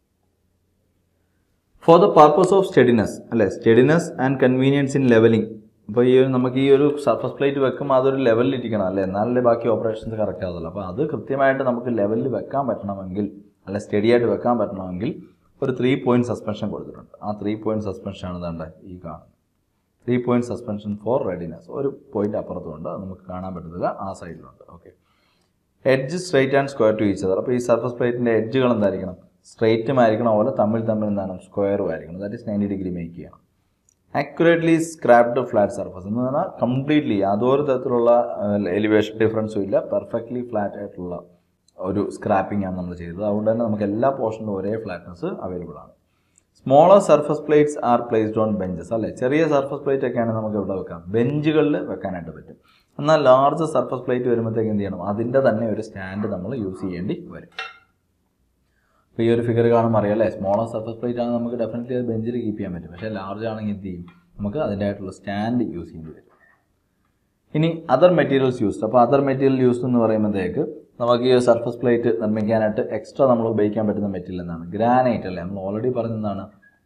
for the purpose of steadiness അല്ലേ steadiness and convenience in levelling അപ്പോൾ ഈ ഒരു നമുക്ക് ഈ ഒരു സർഫസ് പ്ലേറ്റ് വെക്കുമ്പോൾ അതൊരു ലെവലിൽ ഇരിക്കണം അല്ലേ എന്നാലല്ലേ ബാക്കി ഓപ്പറേഷൻസ് കറക്റ്റ് ആവുള്ളൂ അപ്പോൾ അത് കൃത്യമായിട്ട് നമുക്ക് ലെവലിൽ വെക്കാൻ പറ്റണമെങ്കിൽ അല്ലെ സ്റ്റഡി ആയിട്ട് വെക്കാൻ പറ്റണമെങ്കിൽ ഒരു ത്രീ പോയിന്റ് സസ്പെൻഷൻ കൊടുത്തിട്ടുണ്ട് ആ ത്രീ പോയിന്റ് സസ്പെൻഷൻ ആണ് വേണ്ട ഈ കാണുന്നത് three point suspension for readiness ഒരു പോയിന്റ് അപ്പുറത്തുണ്ട് അത് നമുക്ക് കാണാൻ പറ്റുന്നത് ആ സൈഡിലുണ്ട് okay edge straight and square to each other അപ്പോൾ ഈ സർഫസ് പ്ലേറ്റിൻ്റെ എഡ്ജുകൾ എന്തായിരിക്കണം സ്ട്രൈറ്റും ആയിരിക്കണം അതുപോലെ തമ്മിൽ തമ്മിൽ എന്താണ് സ്ക്വയറും ആയിരിക്കണം that is ninety degree make ചെയ്യണം ആക്യുറേറ്റ്ലി സ്ക്രാപ്ഡ് ഫ്ലാറ്റ് സർഫസ് എന്ന് പറഞ്ഞാൽ കംപ്ലീറ്റ്ലി യാതൊരു തരത്തിലുള്ള എലിവേഷൻ ഡിഫറൻസും ഇല്ല പെർഫെക്റ്റ്ലി ഫ്ലാറ്റ് ആയിട്ടുള്ള ഒരു സ്ക്രാപ്പിംഗ് ആണ് നമ്മൾ ചെയ്തത് അതുകൊണ്ട് തന്നെ നമുക്ക് എല്ലാ പോർഷനിലും ഒരേ ഫ്ലാറ്റ്നസ് അവൈലബിൾ ആണ് smaller surface plates are placed on benches അല്ലേ ചെറിയ സർഫസ് പ്ലേറ്റ് ഒക്കെയാണ് നമുക്ക് ഇവിടെ വെക്കാം ബെഞ്ചുകളിൽ വെക്കാനായിട്ട് പറ്റും എന്നാൽ ലാർജ് സർഫസ് പ്ലേറ്റ് വരുമ്പോഴത്തേക്ക് എന്ത് ചെയ്യണം അതിൻ്റെ തന്നെ ഒരു സ്റ്റാൻഡ് നമ്മൾ യൂസ് ചെയ്യേണ്ടി വരും അപ്പോൾ ഈ ഒരു ഫിഗർ കാണുമ്പോൾ അറിയാം അല്ലേ സ്മോളർ സർഫസ് പ്ലേറ്റ് ആണെങ്കിൽ നമുക്ക് ഡെഫിനറ്റ്ലി അത് ബെഞ്ചിൽ കീപ്പ് ചെയ്യാൻ പറ്റും പക്ഷേ ലാർജ് ആണെങ്കിൽ എന്ത് ചെയ്യും നമുക്ക് അതിൻ്റെ ആയിട്ടുള്ള സ്റ്റാൻഡ് യൂസ് ചെയ്യേണ്ടി വരും ഇനി അതർ മെറ്റീരിയൽസ് യൂസ്ഡ് അപ്പോൾ അതർ മെറ്റീരിയൽ യൂസ്ഡ് എന്ന് പറയുമ്പോഴത്തേക്ക് നമുക്ക് ഈ സർഫസ് പ്ലേറ്റ് നിർമ്മിക്കാനായിട്ട് എക്സ്ട്രാ നമ്മൾ ഉപയോഗിക്കാൻ പറ്റുന്ന മെറ്റീരിയൽ എന്താണ് ഗ്രാനൈറ്റ് അല്ലേ നമ്മൾ ഓൾറെഡി പറഞ്ഞതാണ്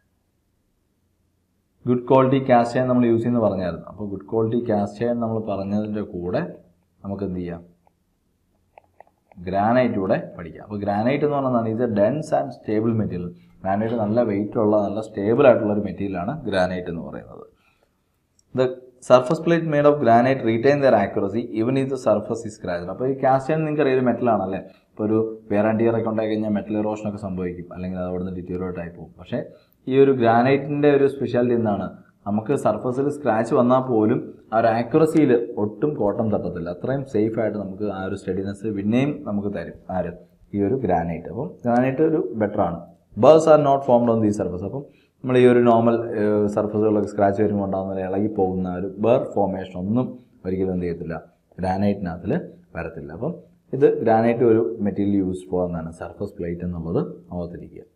ഗുഡ് ക്വാളിറ്റി കാസ്റ്റ് അയൺ നമ്മൾ യൂസ് ചെയ്യുന്ന പറഞ്ഞായിരുന്നു അപ്പോൾ ഗുഡ് ക്വാളിറ്റി കാസ്റ്റ് അയൺ നമ്മൾ പറഞ്ഞതിൻ്റെ കൂടെ നമുക്ക് എന്ത് ചെയ്യാം ഗ്രാനൈറ്റ് കൂടെ പഠിക്കാം അപ്പോൾ ഗ്രാനൈറ്റ് എന്ന് പറഞ്ഞാൽ ഇത് dense and stable material granite നല്ല വെയിറ്റ് ഉള്ള നല്ല സ്റ്റേബിൾ ആയിട്ടുള്ള ഒരു മെറ്റീരിയലാണ് ഗ്രാനൈറ്റ് എന്ന് പറയുന്നത് the surface plate made of granite retain their accuracy even ഇത് സർഫസ് ഇസ് സ്ക്രാച്ച് അപ്പോൾ ഈ കാസ്റ്റ് അയൺ നിങ്ങൾക്ക് അറിയാം മെറ്റലാണല്ലേ ഇപ്പോൾ ഒരു വേർ ആൻഡ് ടിയർ ഒക്കെ ഉണ്ടായി കഴിഞ്ഞാൽ മെറ്റൽ ഇറോഷൻ ഒക്കെ സംഭവിക്കും അല്ലെങ്കിൽ അത് അവിടുന്ന് ഡിറ്റീറിയേറ്റ് ആയി പോകും പക്ഷേ ഈ ഒരു ഗ്രാനൈറ്റിൻ്റെ ഒരു സ്പെഷ്യാലിറ്റി എന്താണ് നമുക്ക് സർഫസിൽ സ്ക്രാച്ച് വന്നാൽ പോലും ആ ഒരു ആക്യുറസിയിൽ ഒട്ടും കോട്ടം തട്ടത്തില്ല അത്രയും സേഫ് ആയിട്ട് നമുക്ക് ആ ഒരു സ്റ്റഡിനെസ് പിന്നെയും നമുക്ക് തരും ആര് ഈ ഒരു ഗ്രാനൈറ്റ് അപ്പം ഗ്രാനൈറ്റ് ഒരു ബെറ്റർ ആണ് burrs are not formed on the surface അപ്പം നമ്മൾ ഈ ഒരു നോർമൽ സർഫസുകളൊക്കെ സ്ക്രാച്ച് വരുമ്പോൾ ഉണ്ടാകുന്ന ഇളകി പോകുന്ന ഒരു ബേർ ഫോമേഷൻ ഒന്നും ഒരിക്കലും എന്ത് ചെയ്യത്തില്ല ഗ്രാനൈറ്റിനകത്തിൽ വരത്തില്ല അപ്പം ഇത് ഗ്രാനൈറ്റ് ഒരു മെറ്റീരിയൽ യൂസ് പോകുന്നതാണ് സർഫസ് പ്ലേറ്റ് എന്നുള്ളത് ഓർത്തിരിക്കുക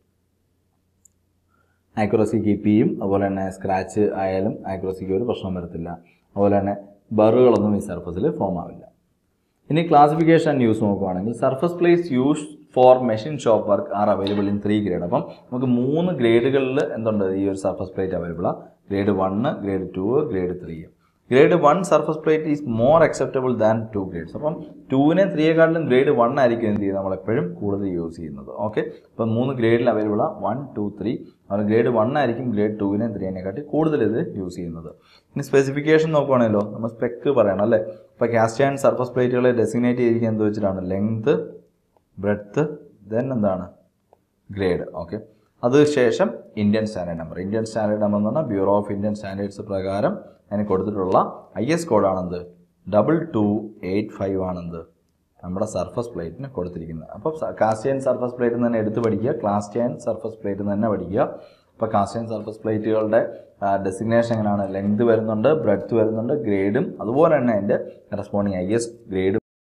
ആക്യുറസി കീപ്പ് ചെയ്യും അതുപോലെ തന്നെ സ്ക്രാച്ച് ആയാലും ആക്യുറസിക്ക് ഒരു പ്രശ്നം വരത്തില്ല അതുപോലെ തന്നെ ബറുകളൊന്നും ഈ സർഫസിൽ ഫോം ആവില്ല ഇനി ക്ലാസിഫിക്കേഷൻ ആൻഡ് യൂസ് നോക്കുവാണെങ്കിൽ surface plates use for machine shop work are available in three grade അപ്പം നമുക്ക് മൂന്ന് ഗ്രേഡുകളിൽ എന്തുണ്ട് ഈ ഒരു സർഫസ് പ്ലേറ്റ് അവൈലബിൾ ആണ് grade one grade two grade three grade one surface plate is more acceptable than two grades അപ്പം ടൂവിനെ ത്രീയെക്കാട്ടിലും ഗ്രേഡ് വൺ ആയിരിക്കും എന്ത് ചെയ്യുന്നത് നമ്മളെപ്പോഴും കൂടുതൽ യൂസ് ചെയ്യുന്നത് ഓക്കെ അപ്പം മൂന്ന് ഗ്രേഡിൽ അവൈലബിൾ ആണ് വൺ ടു ത്രീ അത് ഗ്രേഡ് വൺ ആയിരിക്കും ഗ്രേഡ് ടുവിനെ ത്രീനെക്കാട്ടി കൂടുതൽ ഇത് യൂസ് ചെയ്യുന്നത് ഇനി സ്പെസിഫിക്കേഷൻ നോക്കുവാണല്ലോ നമ്മൾ സ്പെക്ക് പറയണം അല്ലേ ഇപ്പോൾ കാസ്റ്റ് ആൻഡ് സർഫസ് പ്ലേറ്റുകളെ ഡെസിഗ്നേറ്റ് ചെയ്തിരിക്കുക എന്ത് വെച്ചിട്ടാണ് ലെങ്ത് ബ്രെഡ്ത്ത് ദെൻ എന്താണ് ഗ്രേഡ് ഓക്കെ അതിനുശേഷം Indian standard number Indian standard number എന്ന് പറഞ്ഞാൽ ബ്യൂറോ ഓഫ് ഇന്ത്യൻ സ്റ്റാൻഡേർഡ്സ് പ്രകാരം അതിന് കൊടുത്തിട്ടുള്ള ഐ എസ് കോഡാണെന്ത് ഡബിൾ ടു എയ്റ്റ് ഫൈവ് ആണെന്ത് നമ്മുടെ സർഫസ് പ്ലേറ്റിന് കൊടുത്തിരിക്കുന്നത് അപ്പോൾ കാസ്റ്റൈൻ സർഫസ് പ്ലേറ്റ് തന്നെ എടുത്ത് പഠിക്കുക ക്ലാസ്റ്റൈൻ സർഫസ് പ്ലേറ്റ് തന്നെ പഠിക്കുക അപ്പോൾ കാസ്റ്റൈൻ സർഫസ് പ്ലേറ്റുകളുടെ ഡെസിഗ്നേഷൻ എങ്ങനെയാണ് ലെങ്ത് വരുന്നുണ്ട് ബ്രെഡ്ത്ത് വരുന്നുണ്ട് ഗ്രേഡും അതുപോലെ തന്നെ അതിൻ്റെ കറസ്പോണ്ടിങ് ഐ എസ് ഗ്രേഡും